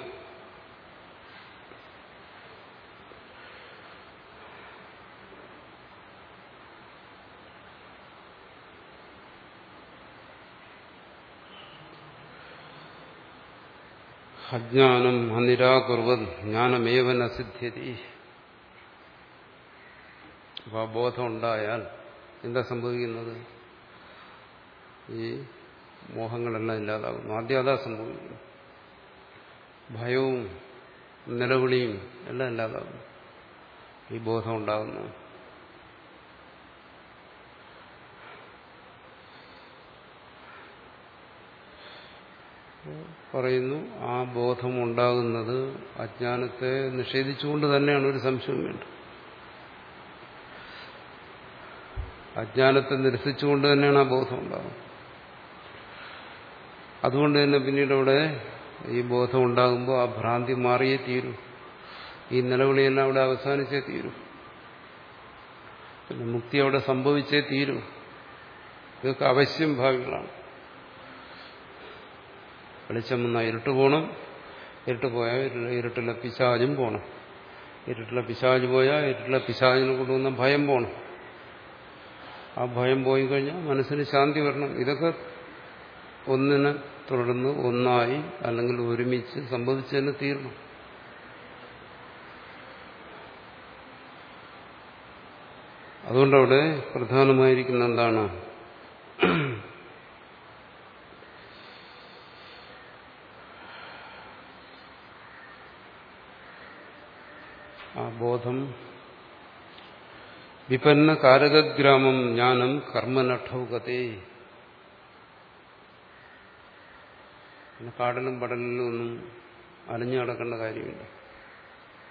അജ്ഞാനം അനിരാകുർവത് ജ്ഞാനമേവൻ അസിദ്ധ്യതി അപ്പോൾ ആ ബോധം ഉണ്ടായാൽ എന്താ സംഭവിക്കുന്നത് ഈ മോഹങ്ങളെല്ലാം ഇല്ലാതാകുന്നു ആദ്യം അതാ സംഭവിക്കുന്നു ഭയവും നിലവിളിയും എല്ലാം ഇല്ലാതാകുന്നു ഈ ബോധം ഉണ്ടാകുന്നു പറയുന്നു ആ ബോധം ഉണ്ടാകുന്നത് അജ്ഞാനത്തെ നിഷേധിച്ചുകൊണ്ട് തന്നെയാണ് ഒരു സംശയം വേണ്ടത് അജ്ഞാനത്തെ നിരസിച്ചുകൊണ്ട് തന്നെയാണ് ആ ബോധം ഉണ്ടാകുന്നത് അതുകൊണ്ട് തന്നെ പിന്നീട് അവിടെ ഈ ബോധം ഉണ്ടാകുമ്പോൾ ആ ഭ്രാന്തി മാറിയേ തീരൂ ഈ നിലവിളിയെല്ലാം അവിടെ അവസാനിച്ചേ തീരൂ പിന്നെ മുക്തി അവിടെ സംഭവിച്ചേ തീരൂ ഇതൊക്കെ അവശ്യം ഭാവികളാണ് വെളിച്ചം വന്നാൽ ഇരുട്ട് പോകണം ഇരുട്ട് പോയാൽ ഇരുട്ടിലെ പിശാചും പോകണം ഇരുട്ടിലെ പിശാജ് പോയാൽ ഇരുട്ടിലെ പിശാചിനെ കൊണ്ടുവന്ന ഭയം പോകണം ആ ഭയം പോയി കഴിഞ്ഞാൽ മനസ്സിന് ശാന്തി വരണം ഇതൊക്കെ ഒന്നിനെ തുടർന്ന് ഒന്നായി അല്ലെങ്കിൽ ഒരുമിച്ച് സംഭവിച്ചു തന്നെ തീരണം അതുകൊണ്ടവിടെ പ്രധാനമായിരിക്കുന്ന എന്താണ് ആ ബോധം വിപന്ന കാരകഗ്രാമം ജ്ഞാനം കർമ്മനഠൗകതേ പിന്നെ കാടലും പടലിലും ഒന്നും അലഞ്ഞു നടക്കേണ്ട കാര്യമില്ല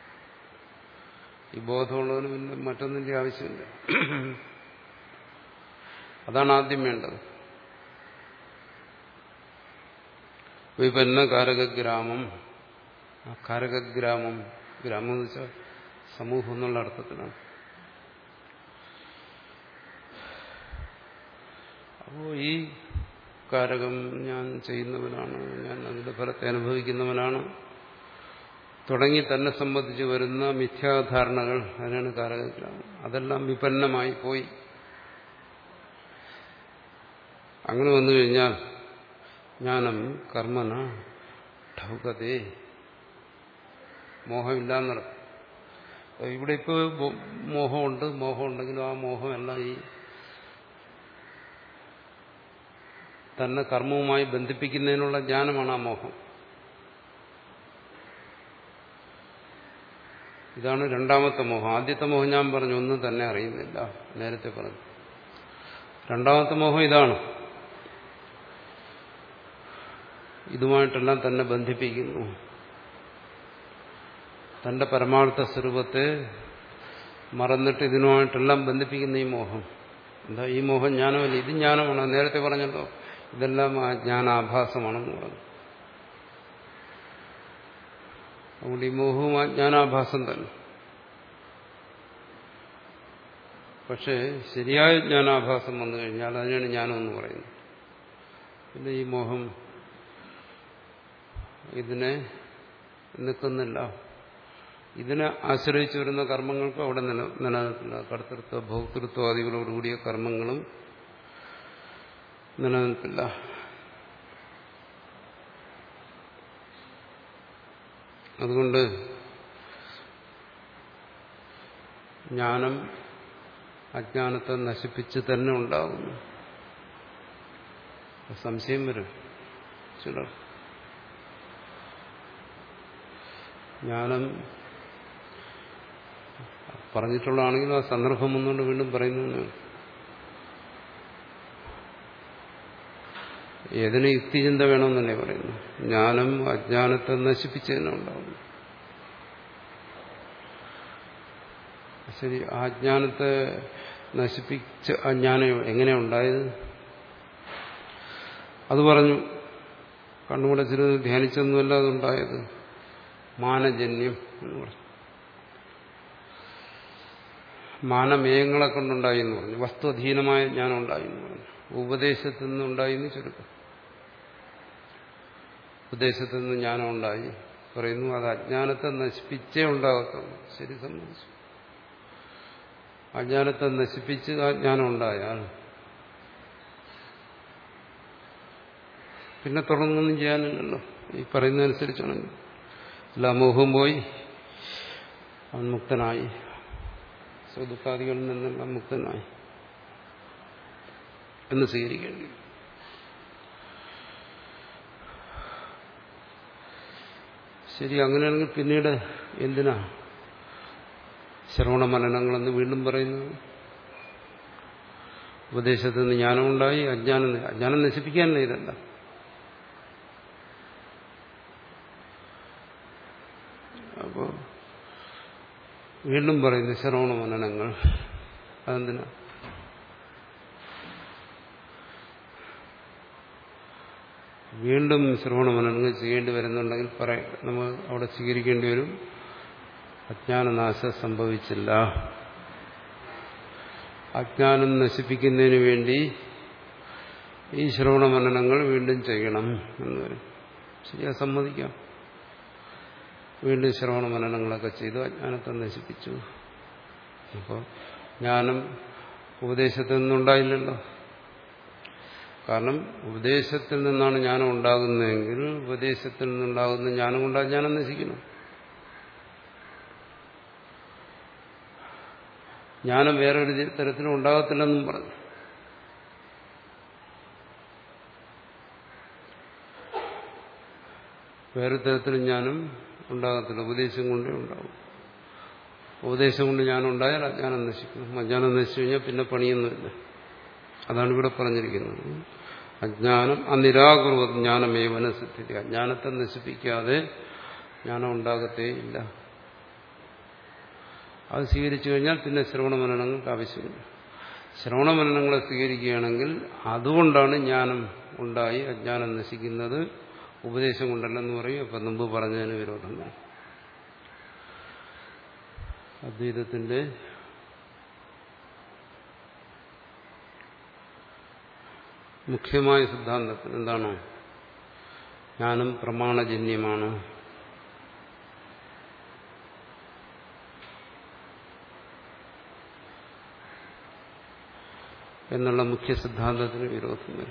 ഈ ബോധമുള്ളവന് പിന്നെ മറ്റൊന്നിന്റെ ആവശ്യമില്ല അതാണ് ആദ്യം വേണ്ടത് വിപന്ന കാരകഗ്രാമം ആ കാരകഗ്രാമം ഗ്രാമം എന്ന് വെച്ചാൽ സമൂഹം എന്നുള്ള അർത്ഥത്തിലാണ് അപ്പോൾ ഈ കാരകം ഞാൻ ചെയ്യുന്നവനാണ് ഞാൻ അതിന്റെ ഫലത്തെ അനുഭവിക്കുന്നവനാണ് തുടങ്ങി തന്നെ സംബന്ധിച്ച് വരുന്ന മിഥ്യാധാരണകൾ അതിനാണ് കാരകഗ്രാമം അതെല്ലാം വിപന്നമായി പോയി അങ്ങനെ വന്നു കഴിഞ്ഞാൽ ജ്ഞാനം കർമ്മന ഠൗകതേ മോഹമില്ലാന്നർത്ഥം ഇവിടെ ഇപ്പോൾ മോഹമുണ്ട് മോഹമുണ്ടെങ്കിലും ആ മോഹമെല്ലാം ഈ തന്നെ കർമ്മവുമായി ബന്ധിപ്പിക്കുന്നതിനുള്ള ജ്ഞാനമാണ് ആ മോഹം ഇതാണ് രണ്ടാമത്തെ മോഹം ആദ്യത്തെ മോഹം ഞാൻ പറഞ്ഞു ഒന്നും തന്നെ അറിയുന്നില്ല നേരത്തെ പറഞ്ഞു രണ്ടാമത്തെ മോഹം ഇതാണ് ഇതുമായിട്ടെല്ലാം തന്നെ ബന്ധിപ്പിക്കുന്നു തന്റെ പരമാർത്ഥ സ്വരൂപത്തെ മറന്നിട്ട് ഇതിനുമായിട്ടെല്ലാം ബന്ധിപ്പിക്കുന്ന ഈ മോഹം എന്താ ഈ മോഹം ജ്ഞാനമല്ല ഇത് ജ്ഞാനമാണ് നേരത്തെ പറഞ്ഞല്ലോ ഇതെല്ലാം ആ ജ്ഞാനാഭാസമാണെന്ന് പറഞ്ഞു അതുകൊണ്ട് ഈ മോഹവും ആ ജ്ഞാനാഭാസം തന്നെ പക്ഷേ ശരിയായ ജ്ഞാനാഭാസം വന്നു കഴിഞ്ഞാൽ അതിനാണ് ജ്ഞാനമെന്ന് പറയുന്നത് പിന്നെ ഈ മോഹം ഇതിനെ നിൽക്കുന്നില്ല ഇതിനെ ആശ്രയിച്ചു വരുന്ന കർമ്മങ്ങൾക്കും അവിടെ നില നിലനിൽക്കില്ല കർത്തൃത്വ ഭോക്തൃത്വാദികളോടുകൂടിയ കർമ്മങ്ങളും നിലനിൽപ്പില്ല അതുകൊണ്ട് ജ്ഞാനം അജ്ഞാനത്തെ നശിപ്പിച്ച് തന്നെ ഉണ്ടാകുന്നു സംശയം വരും ചിലർ ജ്ഞാനം പറഞ്ഞിട്ടുള്ളതാണെങ്കിലും ആ സന്ദർഭം ഒന്നുകൊണ്ട് വീണ്ടും പറയുന്നു ഏതിന് യുക്തിചിന്ത വേണമെന്നല്ലേ പറയുന്നു ജ്ഞാനം അജ്ഞാനത്തെ നശിപ്പിച്ച് തന്നെ ഉണ്ടാവുന്നു ശരി ആ ജ്ഞാനത്തെ നശിപ്പിച്ച് ആ ജ്ഞാനം എങ്ങനെ ഉണ്ടായത് അത് പറഞ്ഞു കണ്ണുകൂടച്ചിരുന്ന് ധ്യാനിച്ചൊന്നുമല്ല അതുണ്ടായത് മാനജന്യം എന്ന് പറഞ്ഞു മാനമേയങ്ങളെ കൊണ്ടുണ്ടായി എന്ന് പറഞ്ഞു വസ്തുഅധീനമായ ജ്ഞാനം ഉണ്ടായി എന്ന് പറഞ്ഞു ഉപദേശത്തിൽ നിന്നുണ്ടായി എന്ന് ചുരുക്കം ഉപദേശത്തിൽ നിന്ന് ജ്ഞാനം ഉണ്ടായി പറയുന്നു അത് അജ്ഞാനത്തെ നശിപ്പിച്ചേ ഉണ്ടാകത്തുള്ളൂ ശരി സംബന്ധിച്ചു അജ്ഞാനത്തെ നശിപ്പിച്ച് ആ ജ്ഞാനം ഉണ്ടായാൽ പിന്നെ തുടർന്നൊന്നും ചെയ്യാനില്ലല്ലോ ഈ പറയുന്നതനുസരിച്ചാണെങ്കിൽ എല്ലാ മോഹവും പോയി അവൻ മുക്തനായി സ്വദുഃഖാദികളിൽ നിന്നെല്ലാം മുക്തനായി എന്ന് സ്വീകരിക്കേണ്ടി ശരി അങ്ങനെയാണെങ്കിൽ പിന്നീട് എന്തിനാ ശ്രവണ മനനങ്ങളെന്ന് വീണ്ടും പറയുന്നത് ഉപദേശത്തിൽ നിന്ന് ജ്ഞാനമുണ്ടായി അജ്ഞാനം അജ്ഞാനം നശിപ്പിക്കാനല്ല ഇതല്ല അപ്പോ വീണ്ടും പറയുന്നു ശ്രവണ മനനങ്ങൾ അതെന്തിനാ വീണ്ടും ശ്രവണ മനനങ്ങൾ ചെയ്യേണ്ടി വരുന്നുണ്ടെങ്കിൽ പറയാം നമ്മൾ അവിടെ സ്വീകരിക്കേണ്ടി വരും അജ്ഞാനനാശം സംഭവിച്ചില്ല അജ്ഞാനം നശിപ്പിക്കുന്നതിന് വേണ്ടി ഈ ശ്രവണ മനനങ്ങൾ വീണ്ടും ചെയ്യണം എന്ന് വരും ശരിയാ സമ്മതിക്കാം വീണ്ടും ശ്രവണ മനനങ്ങളൊക്കെ ചെയ്തു അജ്ഞാനത്തെ നശിപ്പിച്ചു അപ്പോൾ ജ്ഞാനം ഉപദേശത്തിൽ നിന്നുണ്ടായില്ലല്ലോ കാരണം ഉപദേശത്തിൽ നിന്നാണ് ജ്ഞാനം ഉണ്ടാകുന്നതെങ്കിൽ ഉപദേശത്തിൽ നിന്നുണ്ടാകുന്ന ജ്ഞാനം കൊണ്ട് അജ്ഞാനം നശിക്കണം ജ്ഞാനം വേറൊരു തരത്തിലും ഉണ്ടാകത്തില്ലെന്നും പറഞ്ഞു വേറെ തരത്തിലും ജ്ഞാനം ഉണ്ടാകത്തില്ല ഉപദേശം കൊണ്ടേ ഉണ്ടാവും ഉപദേശം കൊണ്ട് ജ്ഞാനം ഉണ്ടായാൽ അജ്ഞാനം നശിക്കും അജ്ഞാനം നശിച്ചു കഴിഞ്ഞാൽ പിന്നെ പണിയൊന്നുമില്ല അതാണ് ഇവിടെ പറഞ്ഞിരിക്കുന്നത് അജ്ഞാനം അനിരാകുർവ ജ്ഞാനമേ മനസ്സിദ്ധി അജ്ഞാനത്തെ നശിപ്പിക്കാതെ ജ്ഞാനം ഉണ്ടാകത്തേ ഇല്ല അത് സ്വീകരിച്ചു കഴിഞ്ഞാൽ പിന്നെ ശ്രവണ മനനങ്ങൾക്ക് ആവശ്യമില്ല ശ്രവണമരണങ്ങളെ സ്വീകരിക്കുകയാണെങ്കിൽ അതുകൊണ്ടാണ് ജ്ഞാനം ഉണ്ടായി അജ്ഞാനം നശിക്കുന്നത് ഉപദേശം കൊണ്ടല്ലെന്ന് പറയും അപ്പം മുമ്പ് പറഞ്ഞതിന് വിരോധം വരും അദ്വൈതത്തിന്റെ മുഖ്യമായ സിദ്ധാന്തത്തിൽ എന്താണ് ജ്ഞാനം പ്രമാണജന്യമാണ് എന്നുള്ള മുഖ്യ സിദ്ധാന്തത്തിന് വിരോധം വരും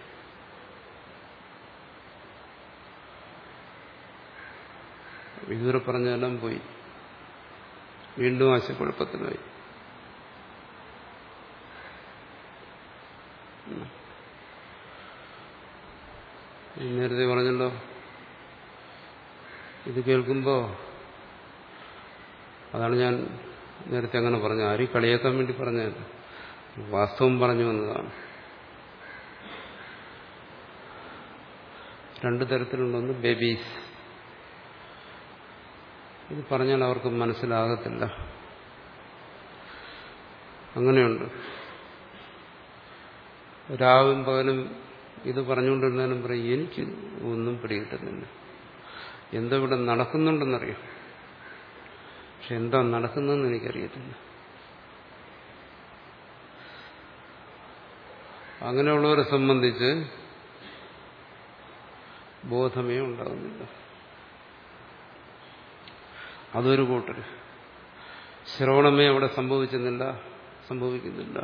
ഇതുവരെ പറഞ്ഞതെല്ലാം പോയി വീണ്ടും ആശയക്കുഴപ്പത്തിലായി നേരത്തെ പറഞ്ഞല്ലോ ഇത് കേൾക്കുമ്പോൾ അതാണ് ഞാൻ നേരത്തെ അങ്ങനെ പറഞ്ഞു ആരും കളിയാക്കാൻ വേണ്ടി പറഞ്ഞതല്ല വാസ്തവം പറഞ്ഞു വന്നതാണ് രണ്ടു തരത്തിലുണ്ടൊന്ന് ബേബീസ് ഇത് പറഞ്ഞാൽ അവർക്ക് മനസ്സിലാകത്തില്ല അങ്ങനെയുണ്ട് രാവും പകലും ഇത് പറഞ്ഞുകൊണ്ടിരുന്നാലും പറയും എനിക്ക് ഒന്നും പിടികിട്ടുന്നില്ല എന്തോ ഇവിടെ നടക്കുന്നുണ്ടെന്നറിയാം പക്ഷെ എന്താ നടക്കുന്നതെന്ന് എനിക്കറിയത്തില്ല അങ്ങനെയുള്ളവരെ സംബന്ധിച്ച് ബോധമേ ഉണ്ടാകുന്നില്ല അതൊരു കൂട്ടർ ശ്രവണമേ അവിടെ സംഭവിക്കുന്നില്ല സംഭവിക്കുന്നില്ല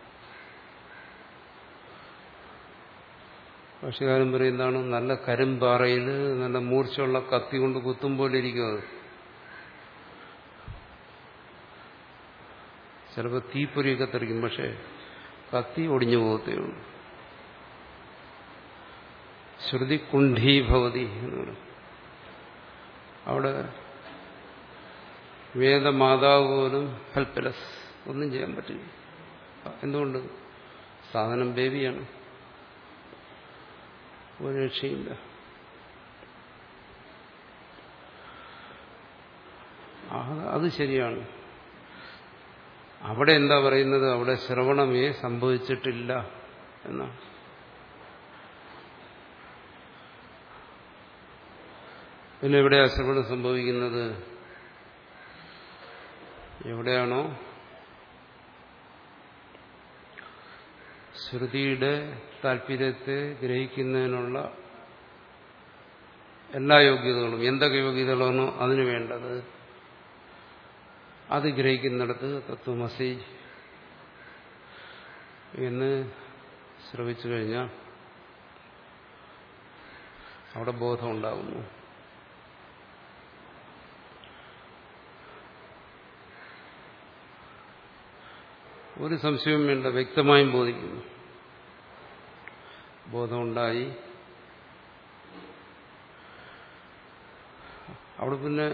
ഭാഷകാരൻ പറയുന്നതാണ് നല്ല കരിമ്പാറയിൽ നല്ല മൂർച്ചയുള്ള കത്തി കൊണ്ട് കുത്തും പോലെ ഇരിക്കും അത് ചിലപ്പോൾ തീപ്പൊരിയൊക്കെ തെറിക്കും പക്ഷെ കത്തി ഒടിഞ്ഞു പോകത്തേ ഉള്ളൂ ശ്രുതി കുണ്ഠീഭവതി എന്ന് പറയും അവിടെ വേദമാതാവ് പോലും ഹെൽപ്ലെസ് ഒന്നും ചെയ്യാൻ പറ്റില്ല എന്തുകൊണ്ട് സാധനം ബേബിയാണ് ഒരു രക്ഷയില്ല അത് ശരിയാണ് അവിടെ എന്താ പറയുന്നത് അവിടെ ശ്രവണമേ സംഭവിച്ചിട്ടില്ല എന്നാണ് പിന്നെ എവിടെയാ ശ്രവണം സംഭവിക്കുന്നത് എവിടെയാണോ ശ്രുതിയുടെ താല്പര്യത്തെ ഗ്രഹിക്കുന്നതിനുള്ള എല്ലാ യോഗ്യതകളും എന്തൊക്കെ യോഗ്യതകളാണോ അതിനു വേണ്ടത് അത് ഗ്രഹിക്കുന്നിടത്ത് തത്വമസി എന്ന് ശ്രവിച്ചു കഴിഞ്ഞാൽ അവിടെ ബോധം ഉണ്ടാകുന്നു ഒരു സംശയവും വേണ്ട വ്യക്തമായും ബോധിക്കുന്നു ബോധമുണ്ടായി അവിടെ പിന്നെ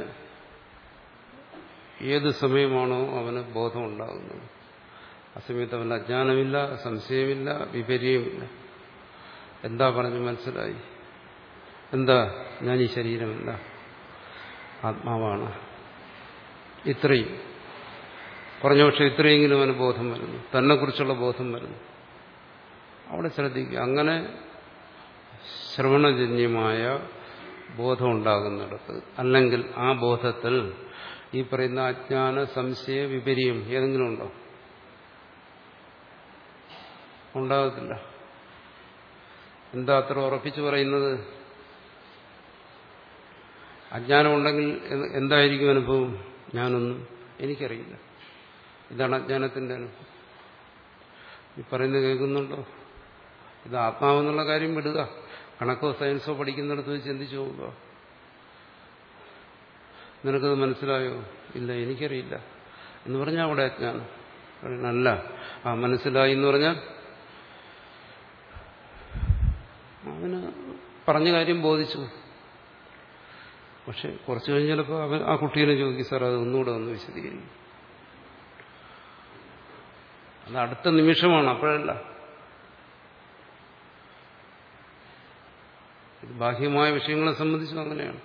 ഏത് സമയമാണോ അവന് ബോധമുണ്ടാകുന്നത് ആ സമയത്ത് അവന് അജ്ഞാനമില്ല സംശയമില്ല വിപര്യമില്ല എന്താ പറഞ്ഞു മനസ്സിലായി എന്താ ഞാൻ ഈ ശരീരമല്ല ആത്മാവാണ് ഇത്രയും കുറഞ്ഞ പക്ഷെ ഇത്രയെങ്കിലും അവന് ബോധം വരുന്നു തന്നെക്കുറിച്ചുള്ള ബോധം വരുന്നു അവിടെ ശ്രദ്ധിക്കുക അങ്ങനെ ശ്രവണജന്യമായ ബോധം ഉണ്ടാകുന്നിടത്ത് അല്ലെങ്കിൽ ആ ബോധത്തിൽ ഈ പറയുന്ന അജ്ഞാന സംശയ വിപര്യം ഏതെങ്കിലും ഉണ്ടോ ഉണ്ടാകത്തില്ല എന്താ അത്ര ഉറപ്പിച്ചു പറയുന്നത് അജ്ഞാനം ഉണ്ടെങ്കിൽ എന്തായിരിക്കും അനുഭവം ഞാനൊന്നും എനിക്കറിയില്ല ഇതാണ് അജ്ഞാനത്തിന്റെ അനുഭവം ഈ പറയുന്നത് കേൾക്കുന്നുണ്ടോ ഇത് ആത്മാവെന്നുള്ള കാര്യം വിടുക കണക്കോ സയൻസോ പഠിക്കുന്നിടത്ത് വെച്ച് ചിന്തിച്ചു നോക്കുക നിനക്കത് മനസ്സിലായോ ഇല്ല എനിക്കറിയില്ല എന്ന് പറഞ്ഞാൽ അവിടെ അജ്ഞാനം അല്ല ആ മനസ്സിലായി എന്ന് പറഞ്ഞാൽ അവന് പറഞ്ഞ കാര്യം ബോധിച്ചു പക്ഷെ കുറച്ചു കഴിഞ്ഞ് ചിലപ്പോൾ അവൻ ആ കുട്ടീനെ ചോദിക്കും സാർ അത് ഒന്നുകൂടെ ഒന്ന് വിശദീകരിക്കും അത് അടുത്ത നിമിഷമാണ് അപ്പോഴല്ല ഇത് ബാഹ്യമായ വിഷയങ്ങളെ സംബന്ധിച്ചും അങ്ങനെയാണ്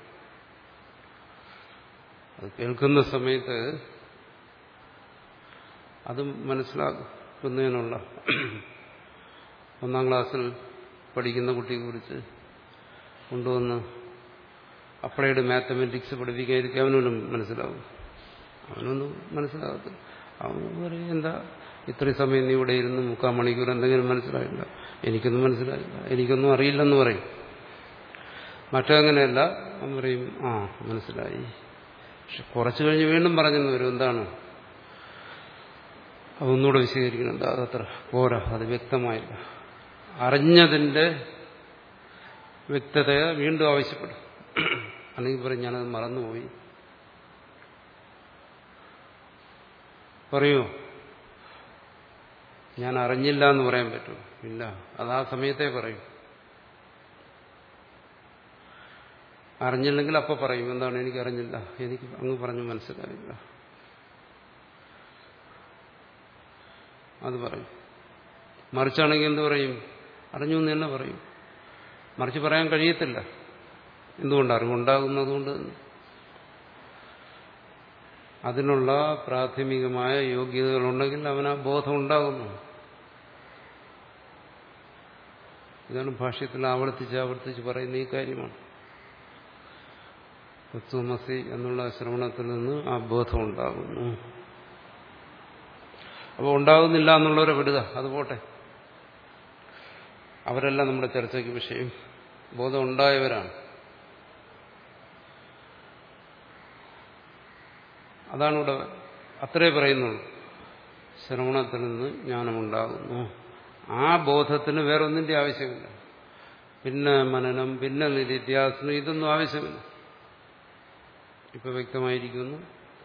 അത് കേൾക്കുന്ന സമയത്ത് അതും മനസ്സിലാകും കുന്നതിനുള്ള ഒന്നാം ക്ലാസ്സിൽ പഠിക്കുന്ന കുട്ടിയെ കുറിച്ച് കൊണ്ടുവന്ന് അപ്ലൈഡ് മാത്തമെറ്റിക്സ് പഠിപ്പിക്കാതിരിക്കും അവനൊന്നും മനസ്സിലാവും അവനൊന്നും മനസ്സിലാകത്തില്ല അവൻ പറയും എന്താ ഇത്രയും സമയം നീ ഇവിടെ ഇരുന്ന് മുക്കാൽ മണിക്കൂർ എന്തെങ്കിലും മനസ്സിലായില്ല എനിക്കൊന്നും മനസ്സിലായില്ല എനിക്കൊന്നും അറിയില്ലെന്ന് പറയും മറ്റങ്ങനെയല്ല അവൻ പറയും ആ മനസ്സിലായി പക്ഷെ കുറച്ചു കഴിഞ്ഞ് വീണ്ടും പറഞ്ഞെന്ന് വരും എന്താണ് അതൊന്നുകൂടെ വിശദീകരിക്കണം എന്താ അതത്ര പോരാ അത് വ്യക്തമായില്ല അറിഞ്ഞതിന്റെ വ്യക്തതയെ വീണ്ടും ആവശ്യപ്പെടും അല്ലെങ്കിൽ പറയും ഞാനത് മറന്നുപോയി പറയൂ ഞാൻ അറിഞ്ഞില്ല എന്ന് പറയാൻ പറ്റും ഇല്ല അത് ആ സമയത്തെ പറയും അറിഞ്ഞില്ലെങ്കിൽ അപ്പൊ പറയും എന്താണ് എനിക്ക് അറിഞ്ഞില്ല എനിക്ക് അങ്ങ് പറഞ്ഞു മനസ്സിലായില്ല അത് പറയും മറിച്ചാണെങ്കിൽ എന്ത് പറയും അറിഞ്ഞു എന്ന് തന്നെ പറയും മറിച്ച് പറയാൻ കഴിയത്തില്ല എന്തുകൊണ്ട് അറിവുണ്ടാകുന്നതുകൊണ്ട് തന്നെ അതിനുള്ള പ്രാഥമികമായ യോഗ്യതകളുണ്ടെങ്കിൽ അവന് ആ ബോധം ഉണ്ടാകുന്നു ഇതാണ് ഭാഷ്യത്തിൽ ആവർത്തിച്ച് ആവർത്തിച്ച് പറയുന്ന ഈ കാര്യമാണ് തത്വമസി എന്നുള്ള ശ്രവണത്തിൽ നിന്ന് ആ ബോധം ഉണ്ടാകുന്നു അപ്പോൾ ഉണ്ടാകുന്നില്ല എന്നുള്ളവരെ വിടുക അത് പോട്ടെ അവരല്ല നമ്മുടെ ചർച്ചയ്ക്ക് വിഷയം ബോധം ഉണ്ടായവരാണ് അതാണ് ഇവിടെ അത്രേ പറയുന്നുള്ളൂ ശ്രവണത്തിൽ നിന്ന് ജ്ഞാനമുണ്ടാകുന്നു ആ ബോധത്തിന് വേറൊന്നിന്റെ ആവശ്യമില്ല പിന്നെ മനനം പിന്നെ നിത്യാസനം ഇതൊന്നും ആവശ്യമില്ല ഇപ്പൊ വ്യക്തമായിരിക്കുന്നു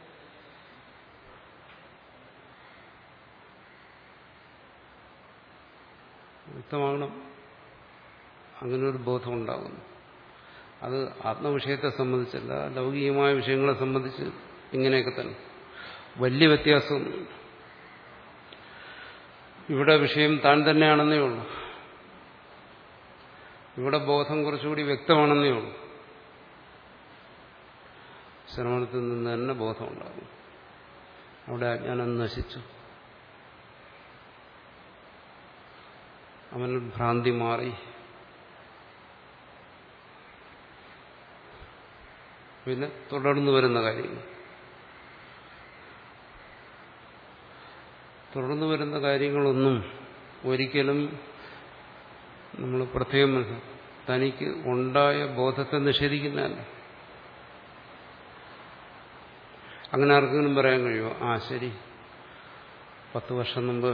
വ്യക്തമാകണം അങ്ങനെ ഒരു ബോധം ഉണ്ടാകുന്നു അത് ആത്മവിഷയത്തെ സംബന്ധിച്ചല്ല ലൗകികമായ വിഷയങ്ങളെ സംബന്ധിച്ച് ഇങ്ങനെയൊക്കെ തന്നെ വലിയ വ്യത്യാസമൊന്നും ഇവിടെ വിഷയം താൻ തന്നെയാണെന്നേ ഉള്ളൂ ഇവിടെ ബോധം കുറച്ചുകൂടി വ്യക്തമാണെന്നേ ഉള്ളൂ ശ്രവണത്തിൽ നിന്ന് തന്നെ ബോധമുണ്ടാകും അവിടെ അജ്ഞാനം നശിച്ചു അവന് ഭ്രാന്തി മാറി പിന്നെ തുടർന്നു വരുന്ന കാര്യങ്ങൾ തുടർന്നു വരുന്ന കാര്യങ്ങളൊന്നും ഒരിക്കലും നമ്മൾ പ്രത്യേകം തനിക്ക് ഉണ്ടായ ബോധത്തെ നിഷേധിക്കുന്നതല്ല അങ്ങനെ ആർക്കെങ്കിലും പറയാൻ കഴിയുമോ ആ ശരി പത്ത് വർഷം മുമ്പ്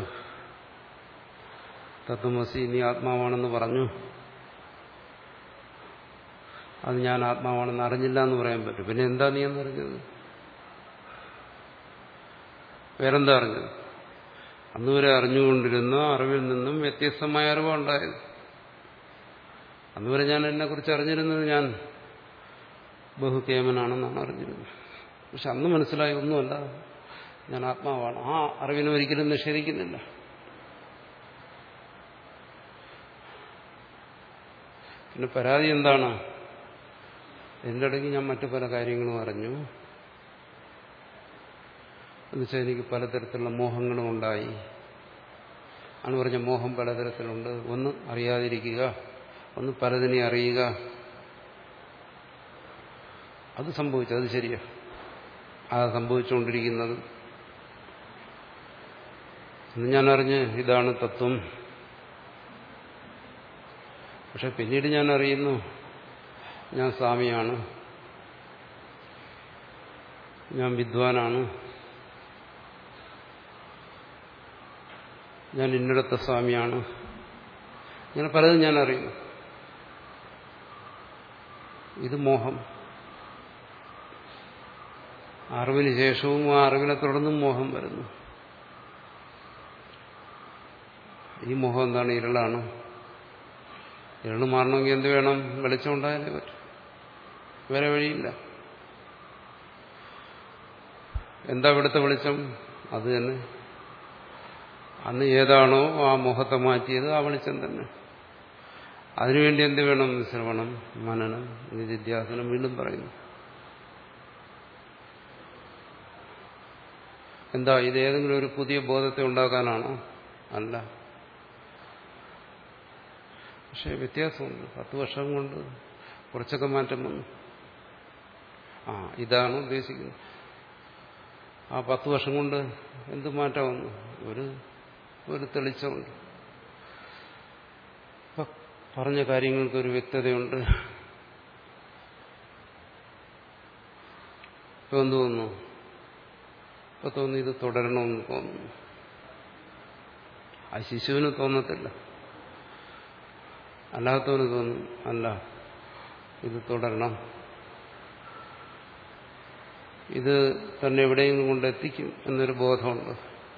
തത്വമസി നീ ആത്മാവാണെന്ന് പറഞ്ഞു അത് ഞാൻ ആത്മാവാണെന്ന് അറിഞ്ഞില്ല എന്ന് പറയാൻ പറ്റും പിന്നെ എന്താ നീ എന്നറിഞ്ഞത് വേറെന്താ അറിഞ്ഞത് അന്നുവരെ അറിഞ്ഞുകൊണ്ടിരുന്ന അറിവിൽ നിന്നും വ്യത്യസ്തമായ അറിവുണ്ടായത് അന്നുവരെ ഞാൻ എന്നെക്കുറിച്ച് അറിഞ്ഞിരുന്നത് ഞാൻ ബഹുകേമനാണെന്നാണ് അറിഞ്ഞിരുന്നത് പക്ഷെ അന്ന് മനസ്സിലായ ഒന്നുമല്ല ഞാൻ ആത്മാവാണ് ആ അറിവിനെ ഒരിക്കലും നിഷേധിക്കുന്നില്ല പിന്നെ പരാതി എന്താണ് എൻ്റെ ഇടയ്ക്ക് ഞാൻ മറ്റു പല കാര്യങ്ങളും അറിഞ്ഞു എന്നുവെച്ചാൽ എനിക്ക് പലതരത്തിലുള്ള മോഹങ്ങളും ഉണ്ടായി ആണ് പറഞ്ഞ മോഹം പലതരത്തിലുണ്ട് ഒന്ന് അറിയാതിരിക്കുക ഒന്ന് പലതിനെ അറിയുക അത് സംഭവിച്ചു അത് ശരിയാ ആ സംഭവിച്ചുകൊണ്ടിരിക്കുന്നത് ഇന്ന് ഞാൻ അറിഞ്ഞ് ഇതാണ് തത്വം പക്ഷെ പിന്നീട് ഞാൻ അറിയുന്നു ഞാൻ സ്വാമിയാണ് ഞാൻ വിദ്വാനാണ് ഞാൻ ഇന്നിടത്ത സ്വാമിയാണ് ഇങ്ങനെ പലതും ഞാൻ അറിയുന്നു ഇത് മോഹം അറിവിന് ശേഷവും ആ അറിവിനെ തുടർന്നും മോഹം വരുന്നു ഈ മോഹം എന്താണ് ഇരുളാണ് ഇരുള് മാറണമെങ്കിൽ എന്ത് വേണം വെളിച്ചം ഉണ്ടായാലേ പറ്റും വേറെ വഴിയില്ല എന്താ ഇവിടുത്തെ വെളിച്ചം അത് തന്നെ അന്ന് ഏതാണോ ആ മോഹത്തെ മാറ്റിയത് ആ വെളിച്ചം തന്നെ അതിനുവേണ്ടി എന്ത് വേണം ശ്രവണം മനനം നിധിധ്യാസനം വീണ്ടും പറയുന്നു എന്താ ഇത് ഏതെങ്കിലും ഒരു പുതിയ ബോധത്തെ ഉണ്ടാക്കാനാണോ അല്ല പക്ഷെ വ്യത്യാസമുണ്ട് പത്ത് വർഷം കൊണ്ട് കുറച്ചൊക്കെ മാറ്റം വന്നു ആ ഇതാണ് ഉദ്ദേശിക്കുന്നത് ആ പത്ത് വർഷം കൊണ്ട് എന്ത് മാറ്റം വന്നു ഒരു ഒരു തെളിച്ചമുണ്ട് ഇപ്പൊ പറഞ്ഞ കാര്യങ്ങൾക്ക് ഒരു വ്യക്തതയുണ്ട് ഇപ്പൊ എന്ത് തോന്നുന്നു ഇപ്പൊ തോന്നുന്നു ഇത് തുടരണമെന്ന് തോന്നുന്നു ആ ശിശുവിന് തോന്നത്തില്ല അല്ലാത്തവന് തോന്നും അല്ല ഇത് തുടരണം ഇത് തന്നെ എവിടെയെങ്കിലും കൊണ്ടെത്തിക്കും എന്നൊരു ബോധമുണ്ട്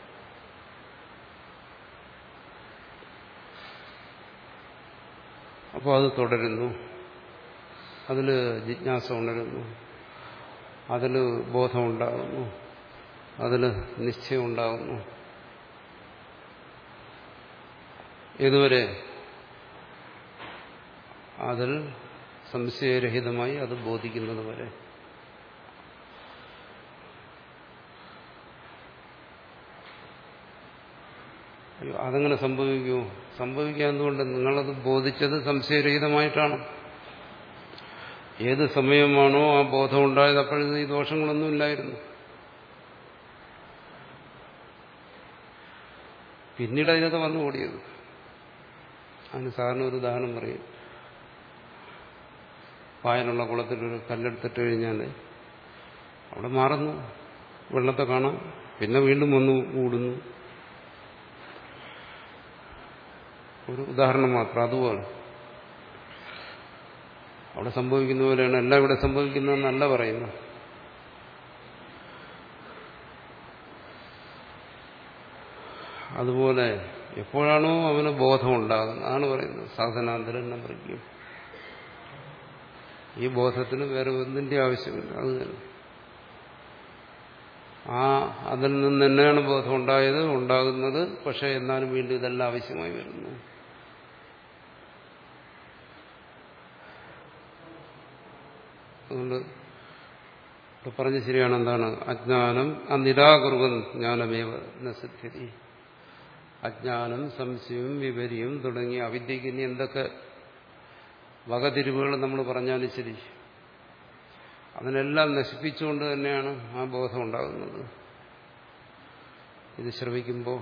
അപ്പോൾ അത് തുടരുന്നു അതിൽ ജിജ്ഞാസ ഉണരുന്നു അതിൽ ബോധമുണ്ടാകുന്നു അതിൽ നിശ്ചയം ഉണ്ടാകുന്നു ഇതുവരെ അതിൽ സംശയരഹിതമായി അത് ബോധിക്കുന്നത് വരെ അയ്യോ അതങ്ങനെ സംഭവിക്കുമോ സംഭവിക്കാൻ എന്തുകൊണ്ട് നിങ്ങളത് ബോധിച്ചത് സംശയരഹിതമായിട്ടാണ് ഏത് സമയമാണോ ആ ബോധം ഉണ്ടായത് അപ്പോഴത് ഈ ദോഷങ്ങളൊന്നും ഇല്ലായിരുന്നു പിന്നീട് അതിനൊക്കെ വന്നു ഓടിയത് അതിന് സാറിന് ഒരു ഉദാഹരണം പറയും പായലുള്ള കുളത്തിലൊരു കല്ലെടുത്തിട്ട് കഴിഞ്ഞാൽ അവിടെ മാറുന്നു വെള്ളത്തെ കാണാം പിന്നെ വീണ്ടും വന്നു കൂടുന്നു ഒരു ഉദാഹരണം മാത്രം അതുപോലെ അവിടെ സംഭവിക്കുന്ന പോലെയാണ് എല്ലാം ഇവിടെ സംഭവിക്കുന്നതെന്നല്ല പറയുന്നത് അതുപോലെ എപ്പോഴാണോ അവന് ബോധമുണ്ടാകുന്നത് അതാണ് പറയുന്നത് സാധനാന്തരം നമ്പറിക്കും ഈ ബോധത്തിന് വേറെ ഒന്നിന്റെ ആവശ്യമില്ല അത് തന്നെ ആ അതിൽ നിന്ന് തന്നെയാണ് ബോധം ഉണ്ടായത് ഉണ്ടാകുന്നത് പക്ഷെ എന്നാലും വീണ്ടും ഇതെല്ലാം ആവശ്യമായി വരുന്നു അതുകൊണ്ട് ഇവിടെ പറഞ്ഞ ശരിയാണ് എന്താണ് അജ്ഞാനം ആ നിരാകുറുവൻ ജ്ഞാനമേവ നസിദ്ധി അജ്ഞാനം സംശയവും വിപരിയും തുടങ്ങിയ അവിദ്യക്ക് ഇനി എന്തൊക്കെ വകതിരിവുകൾ നമ്മൾ പറഞ്ഞാലും ശരി അതിനെല്ലാം നശിപ്പിച്ചുകൊണ്ട് തന്നെയാണ് ആ ബോധം ഉണ്ടാകുന്നത് ഇത് ശ്രവിക്കുമ്പോൾ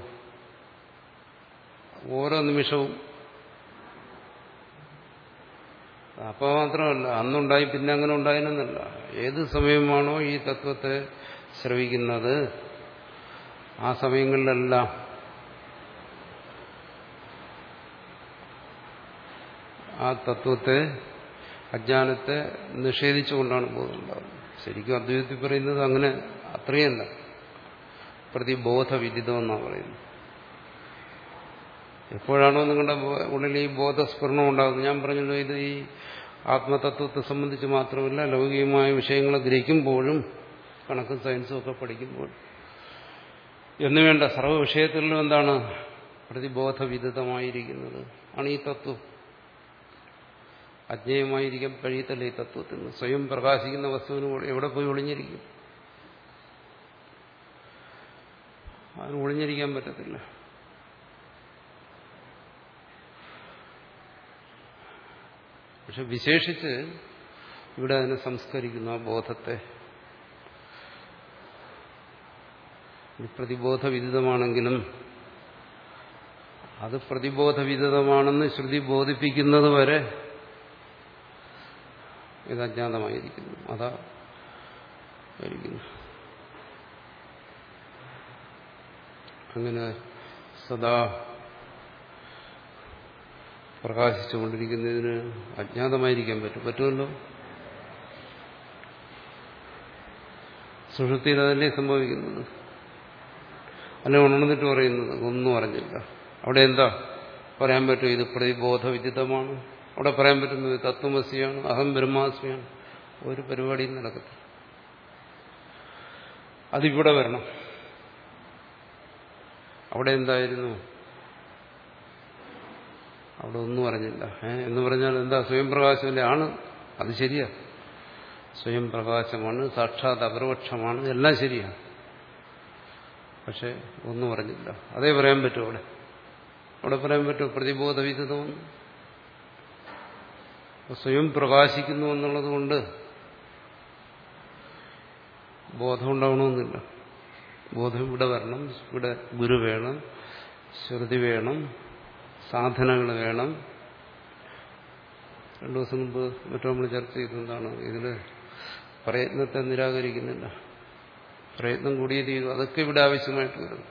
ഓരോ നിമിഷവും അപ്പോൾ മാത്രമല്ല അന്നുണ്ടായി പിന്നെ അങ്ങനെ ഉണ്ടായിരുന്നല്ല ഏത് സമയമാണോ ഈ തത്വത്തെ ശ്രവിക്കുന്നത് ആ സമയങ്ങളിലെല്ലാം ആ തത്വത്തെ അജ്ഞാനത്തെ നിഷേധിച്ചുകൊണ്ടാണ് ബോധമുണ്ടാകുന്നത് ശരിക്കും അദ്വൈതത്തിൽ പറയുന്നത് അങ്ങനെ അത്രയല്ല പ്രതിബോധവിദിതം എന്നാണ് പറയുന്നത് എപ്പോഴാണോ നിങ്ങളുടെ ഉള്ളിൽ ഈ ബോധസ്ഫുരണം ഉണ്ടാകുന്നത് ഞാൻ പറഞ്ഞല്ലോ ഇത് ഈ ആത്മതത്വത്തെ സംബന്ധിച്ച് മാത്രമല്ല ലൗകികമായ വിഷയങ്ങളെ ഗ്രഹിക്കുമ്പോഴും കണക്കും സയൻസും ഒക്കെ പഠിക്കുമ്പോൾ എന്നുവേണ്ട സർവ്വ വിഷയത്തിലും എന്താണ് പ്രതിബോധവിദിതമായിരിക്കുന്നത് ആണ് ഈ തത്വം അജ്ഞേയമായിരിക്കാൻ കഴിയത്തില്ല ഈ തത്വത്തിന് സ്വയം പ്രകാശിക്കുന്ന വസ്തുവിന് എവിടെ പോയി ഒളിഞ്ഞിരിക്കും അതിന് ഒളിഞ്ഞിരിക്കാൻ പറ്റത്തില്ല പക്ഷെ വിശേഷിച്ച് ഇവിടെ അതിനെ സംസ്കരിക്കുന്നു ആ ബോധത്തെ പ്രതിബോധവിദിതമാണെങ്കിലും അത് പ്രതിബോധവിദിതമാണെന്ന് ശ്രുതി ബോധിപ്പിക്കുന്നത് വരെ ഇത് അജ്ഞാതമായിരിക്കുന്നു അതാ ഇരിക്കുന്നു അങ്ങനെ സദാ പ്രകാശിച്ചുകൊണ്ടിരിക്കുന്നതിന് അജ്ഞാതമായിരിക്കാൻ പറ്റും പറ്റുമല്ലോ സുഷുപ്തിയിൽ അതല്ലേ സംഭവിക്കുന്നത് അല്ലെ ഉണർന്നിട്ട് പറയുന്നത് ഒന്നും അറിഞ്ഞില്ല അവിടെ എന്താ പറയാൻ പറ്റും ഇത് പ്രതിബോധവിദിതമാണ് അവിടെ പറയാൻ പറ്റുന്നത് തത്വമസിയാണ് അഹം ബ്രഹ്മാസ്മിയാണ് ഒരു പരിപാടിയും നടക്കത്തില്ല അതിവിടെ വരണം അവിടെ എന്തായിരുന്നു അവിടെ ഒന്നും അറിഞ്ഞില്ല ഏ എന്ന് പറഞ്ഞാൽ എന്താ സ്വയം പ്രകാശമല്ലേ ആണ് അത് ശരിയാ സ്വയം പ്രകാശമാണ് സാക്ഷാത് അപരോക്ഷമാണ് എല്ലാം ശരിയാണ് പക്ഷെ ഒന്നും അറിഞ്ഞില്ല അതേ പറയാൻ പറ്റും അവിടെ അവിടെ പറയാൻ പറ്റും പ്രതിബോധവിധമെന്ന് സ്വയം പ്രകാശിക്കുന്നു എന്നുള്ളത് കൊണ്ട് ബോധം ഉണ്ടാവണമെന്നില്ല ബോധം ഇവിടെ വരണം ഇവിടെ ഗുരു വേണം ശ്രുതി വേണം സാധനങ്ങൾ വേണം രണ്ടു ദിവസം മുമ്പ് മറ്റോ നമ്മൾ ചർച്ച ചെയ്തതാണ് ഇതിൽ പ്രയത്നത്തെ നിരാകരിക്കുന്നില്ല പ്രയത്നം കൂടിയേ തീരും അതൊക്കെ ഇവിടെ ആവശ്യമായിട്ട് വരുന്നു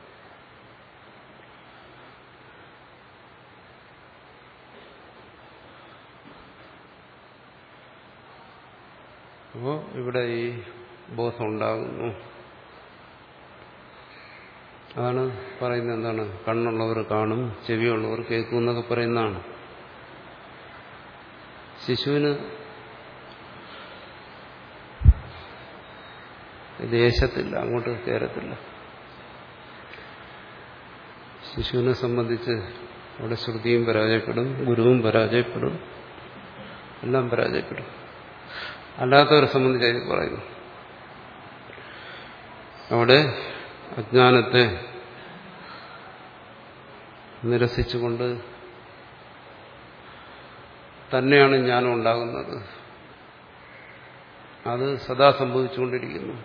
അപ്പോൾ ഇവിടെ ഈ ബോധം ഉണ്ടാകുന്നു അതാണ് പറയുന്നത് എന്താണ് കണ്ണുള്ളവർ കാണും ചെവിയുള്ളവർ കേൾക്കും എന്നൊക്കെ പറയുന്നതാണ് ശിശുവിന് ദേശത്തില്ല അങ്ങോട്ട് കയറത്തില്ല ശിശുവിനെ സംബന്ധിച്ച് അവിടെ ശ്രുതിയും പരാജയപ്പെടും ഗുരുവും പരാജയപ്പെടും എല്ലാം പരാജയപ്പെടും അല്ലാത്തവരെ സംബന്ധിച്ച് അതിൽ പറയുന്നു അവിടെ അജ്ഞാനത്തെ നിരസിച്ചുകൊണ്ട് തന്നെയാണ് ജ്ഞാനം ഉണ്ടാകുന്നത് അത് സദാ സംഭവിച്ചുകൊണ്ടിരിക്കുന്നു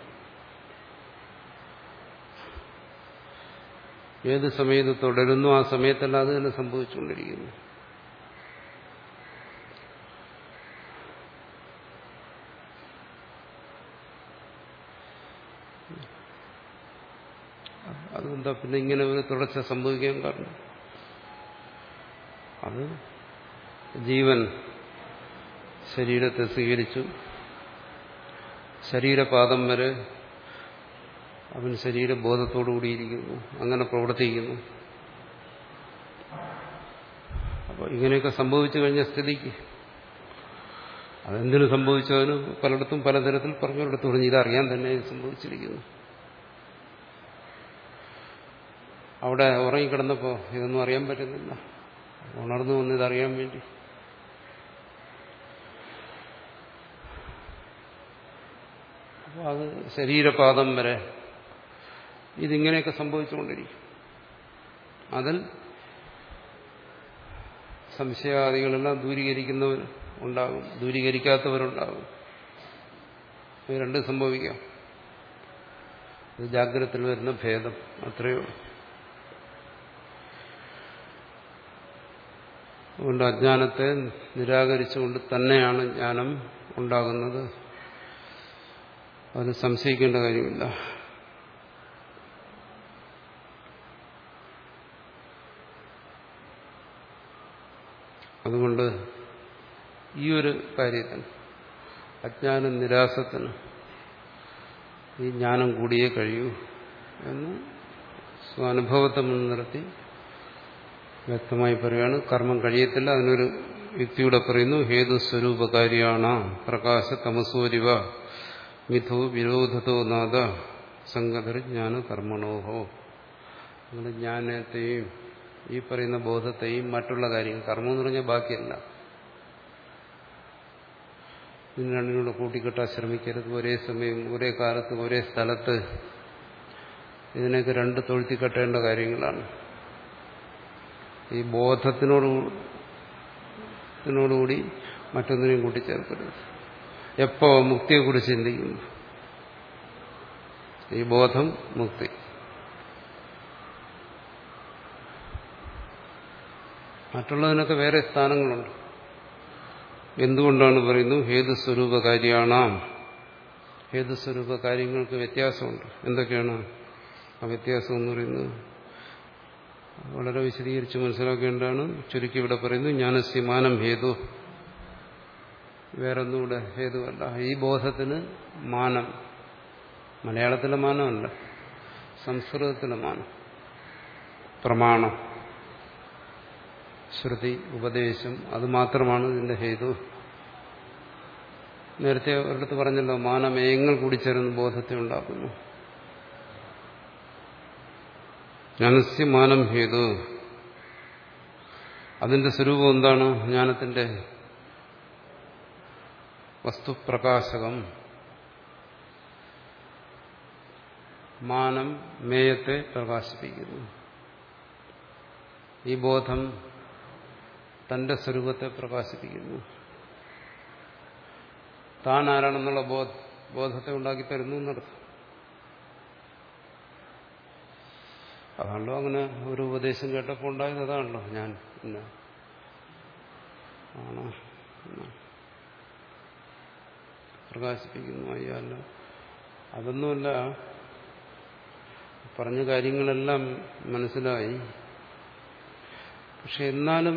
ഏത് സമയത്ത് തുടരുന്നു ആ സമയത്തെല്ലാം അത് തന്നെ സംഭവിച്ചുകൊണ്ടിരിക്കുന്നു അതുകൊണ്ടാ പിന്നെ ഇങ്ങനെ ഒരു തുടർച്ച സംഭവിക്കാൻ കാരണം അത് ജീവൻ ശരീരത്തെ സ്വീകരിച്ചു ശരീരപാദം വരെ അവൻ ശരീരബോധത്തോടു കൂടിയിരിക്കുന്നു അങ്ങനെ പ്രവർത്തിക്കുന്നു അപ്പോൾ ഇങ്ങനെയൊക്കെ സംഭവിച്ചു കഴിഞ്ഞ സ്ഥിതിക്ക് അതെന്തിനു സംഭവിച്ചതിന് പലയിടത്തും പലതരത്തിൽ പറഞ്ഞിടത്ത് പറഞ്ഞ് ഇതറിയാൻ തന്നെ ഇത് സംഭവിച്ചിരിക്കുന്നു അവിടെ ഉറങ്ങിക്കിടന്നപ്പോൾ ഇതൊന്നും അറിയാൻ പറ്റുന്നില്ല ഉണർന്നു വന്ന് ഇതറിയാൻ വേണ്ടി അപ്പോൾ അത് ശരീരപാദം വരെ ഇതിങ്ങനെയൊക്കെ സംഭവിച്ചുകൊണ്ടിരിക്കും അതിൽ സംശയാദികളെല്ലാം ദൂരീകരിക്കുന്നവർ ഉണ്ടാകും ദൂരീകരിക്കാത്തവരുണ്ടാകും ഇത് രണ്ടും സംഭവിക്കാം ഇത് ജാഗ്രതത്തിൽ വരുന്ന ഭേദം അത്രയേ ഉള്ളൂ അതുകൊണ്ട് അജ്ഞാനത്തെ നിരാകരിച്ചുകൊണ്ട് തന്നെയാണ് ജ്ഞാനം ഉണ്ടാകുന്നത് അതിന് സംശയിക്കേണ്ട കാര്യമില്ല അതുകൊണ്ട് ഈ ഒരു കാര്യത്തിന് അജ്ഞാന നിരാസത്തിന് ഈ ജ്ഞാനം കൂടിയേ കഴിയൂ എന്ന് സ്വാനുഭവത്തെ മുൻനിർത്തി വ്യക്തമായി പറയുകയാണ് കർമ്മം കഴിയത്തില്ല അതിനൊരു യുക്തിയുടെ പറയുന്നു ഹേതുസ്വരൂപകാരിയാണ് പ്രകാശ തമസോരിവ മിഥു വിരോധത്തോ നാഥ സംഗതർ ജ്ഞാന കർമ്മണോഹോ അങ്ങനെ ജ്ഞാനത്തെയും ഈ പറയുന്ന ബോധത്തെയും മറ്റുള്ള കാര്യങ്ങൾ കർമ്മം എന്ന് പറഞ്ഞാൽ ബാക്കിയല്ല ഇതിന് രണ്ടിനോട് കൂട്ടിക്കെട്ടാൻ ശ്രമിക്കരുത് ഒരേ സമയം ഒരേ കാലത്ത് ഒരേ സ്ഥലത്ത് ഇതിനൊക്കെ രണ്ട് തൊഴുത്തി കെട്ടേണ്ട കാര്യങ്ങളാണ് ഈ ബോധത്തിനോട് ത്തിനോടുകൂടി മറ്റൊന്നിനെയും കൂട്ടിച്ചേർക്കരുത് എപ്പോ മുക്തിയെക്കുറിച്ച് ചിന്തിക്കുന്നു ഈ ബോധം മുക്തി മറ്റുള്ളതിനൊക്കെ വേറെ സ്ഥാനങ്ങളുണ്ട് എന്തുകൊണ്ടാണ് പറയുന്നത് ഹേതുസ്വരൂപ കാര്യാണാം ഹേതുസ്വരൂപ കാര്യങ്ങൾക്ക് വ്യത്യാസമുണ്ട് എന്തൊക്കെയാണ് ആ വ്യത്യാസം എന്ന് പറയുന്നത് വളരെ വിശദീകരിച്ച് മനസ്സിലാക്കേണ്ടതാണ് ചുരുക്കി ഇവിടെ പറയുന്നു ജ്ഞാനസ്യമാനം ഹേതു വേറൊന്നുകൂടെ ഹേതുവല്ല ഈ ബോധത്തിന് മാനം മലയാളത്തിലെ മാനമല്ല സംസ്കൃതത്തിലെ മാനം പ്രമാണം ശ്രുതി ഉപദേശം അത് മാത്രമാണ് ഇതിന്റെ ഹേതു നേരത്തെ ഒരിടത്ത് പറഞ്ഞല്ലോ മാനമേയങ്ങൾ കൂടിച്ചേർന്ന് ബോധത്തെ ഉണ്ടാക്കുന്നു ജ്ഞാനസ്യ മാനം ഹേതു അതിന്റെ സ്വരൂപം എന്താണ് ജ്ഞാനത്തിന്റെ വസ്തുപ്രകാശകം മാനം മേയത്തെ പ്രകാശിപ്പിക്കുന്നു ഈ ബോധം തന്റെ സ്വരൂപത്തെ പ്രകാശിപ്പിക്കുന്നു താൻ ആരാണെന്നുള്ള ബോധ ബോധത്തെ ഉണ്ടാക്കി തരുന്നു എന്നർത്ഥം അതാണല്ലോ അങ്ങനെ ഒരു ഉപദേശം കേട്ടപ്പോൾ ഉണ്ടായത് അതാണല്ലോ ഞാൻ ഇന്ന ആണോ എന്നാ. പ്രകാശിപ്പിക്കുന്നു അയ്യല്ല അതൊന്നുമല്ല പറഞ്ഞ കാര്യങ്ങളെല്ലാം മനസ്സിലായി പക്ഷെ എന്നാലും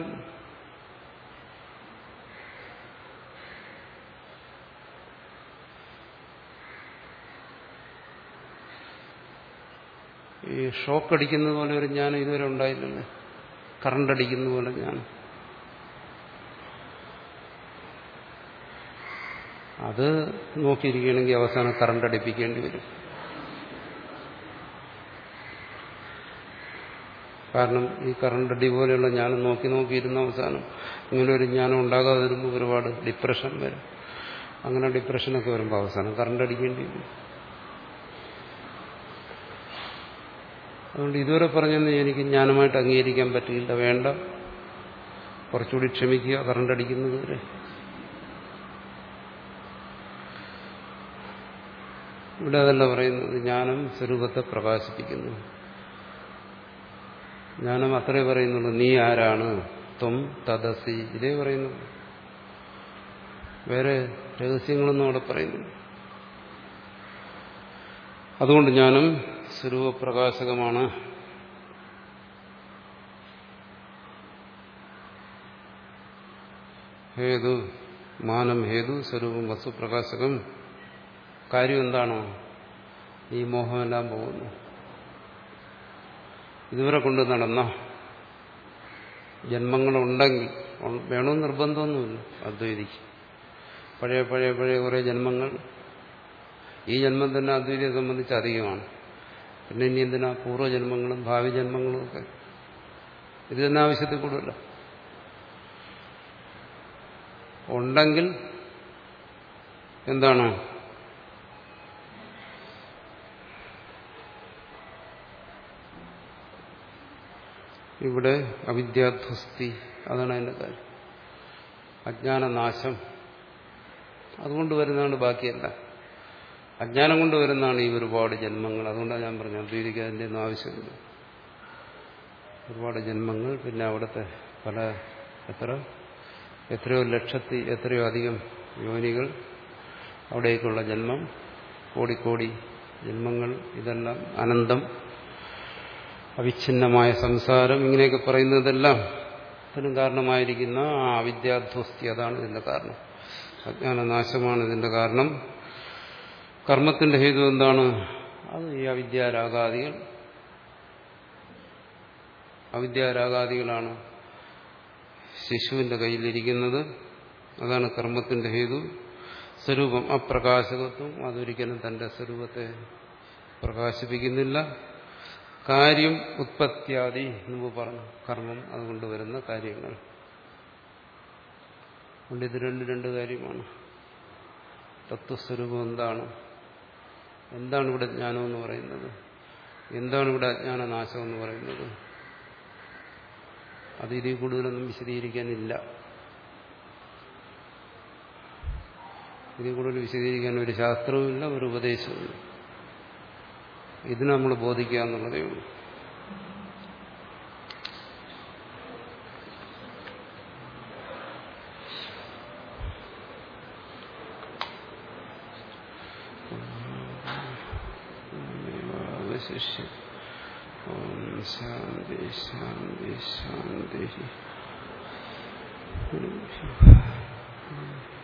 ഈ ഷോക്ക് അടിക്കുന്നത് പോലെ ഒരു ജ്ഞാനം ഇതുവരെ ഉണ്ടായില്ലല്ലോ കറണ്ട് അടിക്കുന്ന പോലെ ജ്ഞാനം അത് നോക്കിയിരിക്കുകയാണെങ്കിൽ അവസാനം കറണ്ട് അടിപ്പിക്കേണ്ടി വരും കാരണം ഈ കറണ്ട് അടി പോലെയുള്ള ജ്ഞാനം നോക്കി നോക്കിയിരുന്ന അവസാനം ഇങ്ങനെ ഒരു ജ്ഞാനം ഉണ്ടാകാതെ വരുമ്പോൾ ഒരുപാട് ഡിപ്രഷൻ വരും അങ്ങനെ ഡിപ്രഷനൊക്കെ വരുമ്പോൾ അവസാനം കറണ്ട് അടിക്കേണ്ടി വരും അതുകൊണ്ട് ഇതുവരെ പറഞ്ഞൊന്നും എനിക്ക് ജ്ഞാനമായിട്ട് അംഗീകരിക്കാൻ പറ്റില്ല വേണ്ട കുറച്ചുകൂടി ക്ഷമിക്കുക കറണ്ട് അടിക്കുന്നത് വരെ ഇവിടെ അതല്ല പറയുന്നത് ജ്ഞാനം സ്വരൂപത്തെ പ്രകാശിപ്പിക്കുന്നു ജ്ഞാനം അത്രേ പറയുന്നുള്ളൂ നീ ആരാണ് ത്വം തദസി ഇതേ പറയുന്നു വേറെ രഹസ്യങ്ങളൊന്നും അവിടെ പറയുന്നില്ല അതുകൊണ്ട് ജ്ഞാനം സ്വരൂപപ്രകാശകമാണ് ഹേതു മാനം ഹേതു സ്വരൂപം വസ്തുപ്രകാശകം കാര്യം എന്താണോ ഈ മോഹമെല്ലാം പോകുന്നു ഇതുവരെ കൊണ്ട് നടന്ന ജന്മങ്ങളുണ്ടെങ്കിൽ വേണമെന്ന് നിർബന്ധമൊന്നുമില്ല അദ്വൈതിക്ക് പഴയ പഴയ പഴയ കുറേ ജന്മങ്ങൾ ഈ ജന്മം തന്നെ അദ്വൈതിയെ സംബന്ധിച്ച് അധികമാണ് പിന്നെ ഇനി എന്തിനാ പൂർവ്വജന്മങ്ങളും ഭാവി ജന്മങ്ങളും ഒക്കെ ഇത് തന്നെ ആവശ്യത്തിൽ കൂടുതല ഉണ്ടെങ്കിൽ എന്താണ് ഇവിടെ അവിദ്യാധ്വസ്തി അതാണ് അതിൻ്റെ കാര്യം അജ്ഞാനനാശം അതുകൊണ്ട് വരുന്നതാണ് ബാക്കിയല്ല അജ്ഞാനം കൊണ്ട് വരുന്നതാണ് ഈ ഒരുപാട് ജന്മങ്ങൾ അതുകൊണ്ടാണ് ഞാൻ പറഞ്ഞു അദ്വൈതിക്ക് അതിൻ്റെ ഒന്നും ആവശ്യമില്ല ഒരുപാട് ജന്മങ്ങൾ പിന്നെ അവിടുത്തെ പല എത്ര എത്രയോ ലക്ഷത്തി എത്രയോ അധികം യോനികൾ അവിടേക്കുള്ള ജന്മം കോടിക്കോടി ജന്മങ്ങൾ ഇതെല്ലാം അനന്തം അവിഛിന്നമായ സംസാരം ഇങ്ങനെയൊക്കെ പറയുന്നതെല്ലാം ഇതിനും കാരണമായിരിക്കുന്ന ആ അവിദ്യാധ്വസ്തി അതാണ് ഇതിന്റെ കാരണം അജ്ഞാനനാശമാണ് ഇതിന്റെ കാരണം കർമ്മത്തിന്റെ ഹേതു എന്താണ് അത് ഈ അവിദ്യാരാഗാദികൾ അവിദ്യാരാഗാദികളാണ് ശിശുവിന്റെ കയ്യിലിരിക്കുന്നത് അതാണ് കർമ്മത്തിന്റെ ഹേതു സ്വരൂപം അപ്രകാശകത്വം അതൊരിക്കലും തന്റെ സ്വരൂപത്തെ പ്രകാശിപ്പിക്കുന്നില്ല കാര്യം ഉത്പത്യാദി മുമ്പ് പറഞ്ഞു കർമ്മം അതുകൊണ്ട് വരുന്ന കാര്യങ്ങൾ അതുകൊണ്ട് ഇത് രണ്ട് രണ്ട് കാര്യമാണ് തത്വസ്വരൂപം എന്താണ് എന്താണ് ഇവിടെ ജ്ഞാനം എന്ന് പറയുന്നത് എന്താണ് ഇവിടെ അജ്ഞാനനാശം എന്ന് പറയുന്നത് അത് ഇതിൽ കൂടുതലൊന്നും വിശദീകരിക്കാനില്ല ഇതിൽ കൂടുതൽ വിശദീകരിക്കാൻ ഒരു ശാസ്ത്രവുമില്ല ഒരു ഉപദേശവുമില്ല ഇത് നമ്മൾ ബോധിക്കുക എന്നുള്ളതേ ഉള്ളൂ അവശിഷ്യ ഓം ശാന്തി ശാന്തി ശാന്തി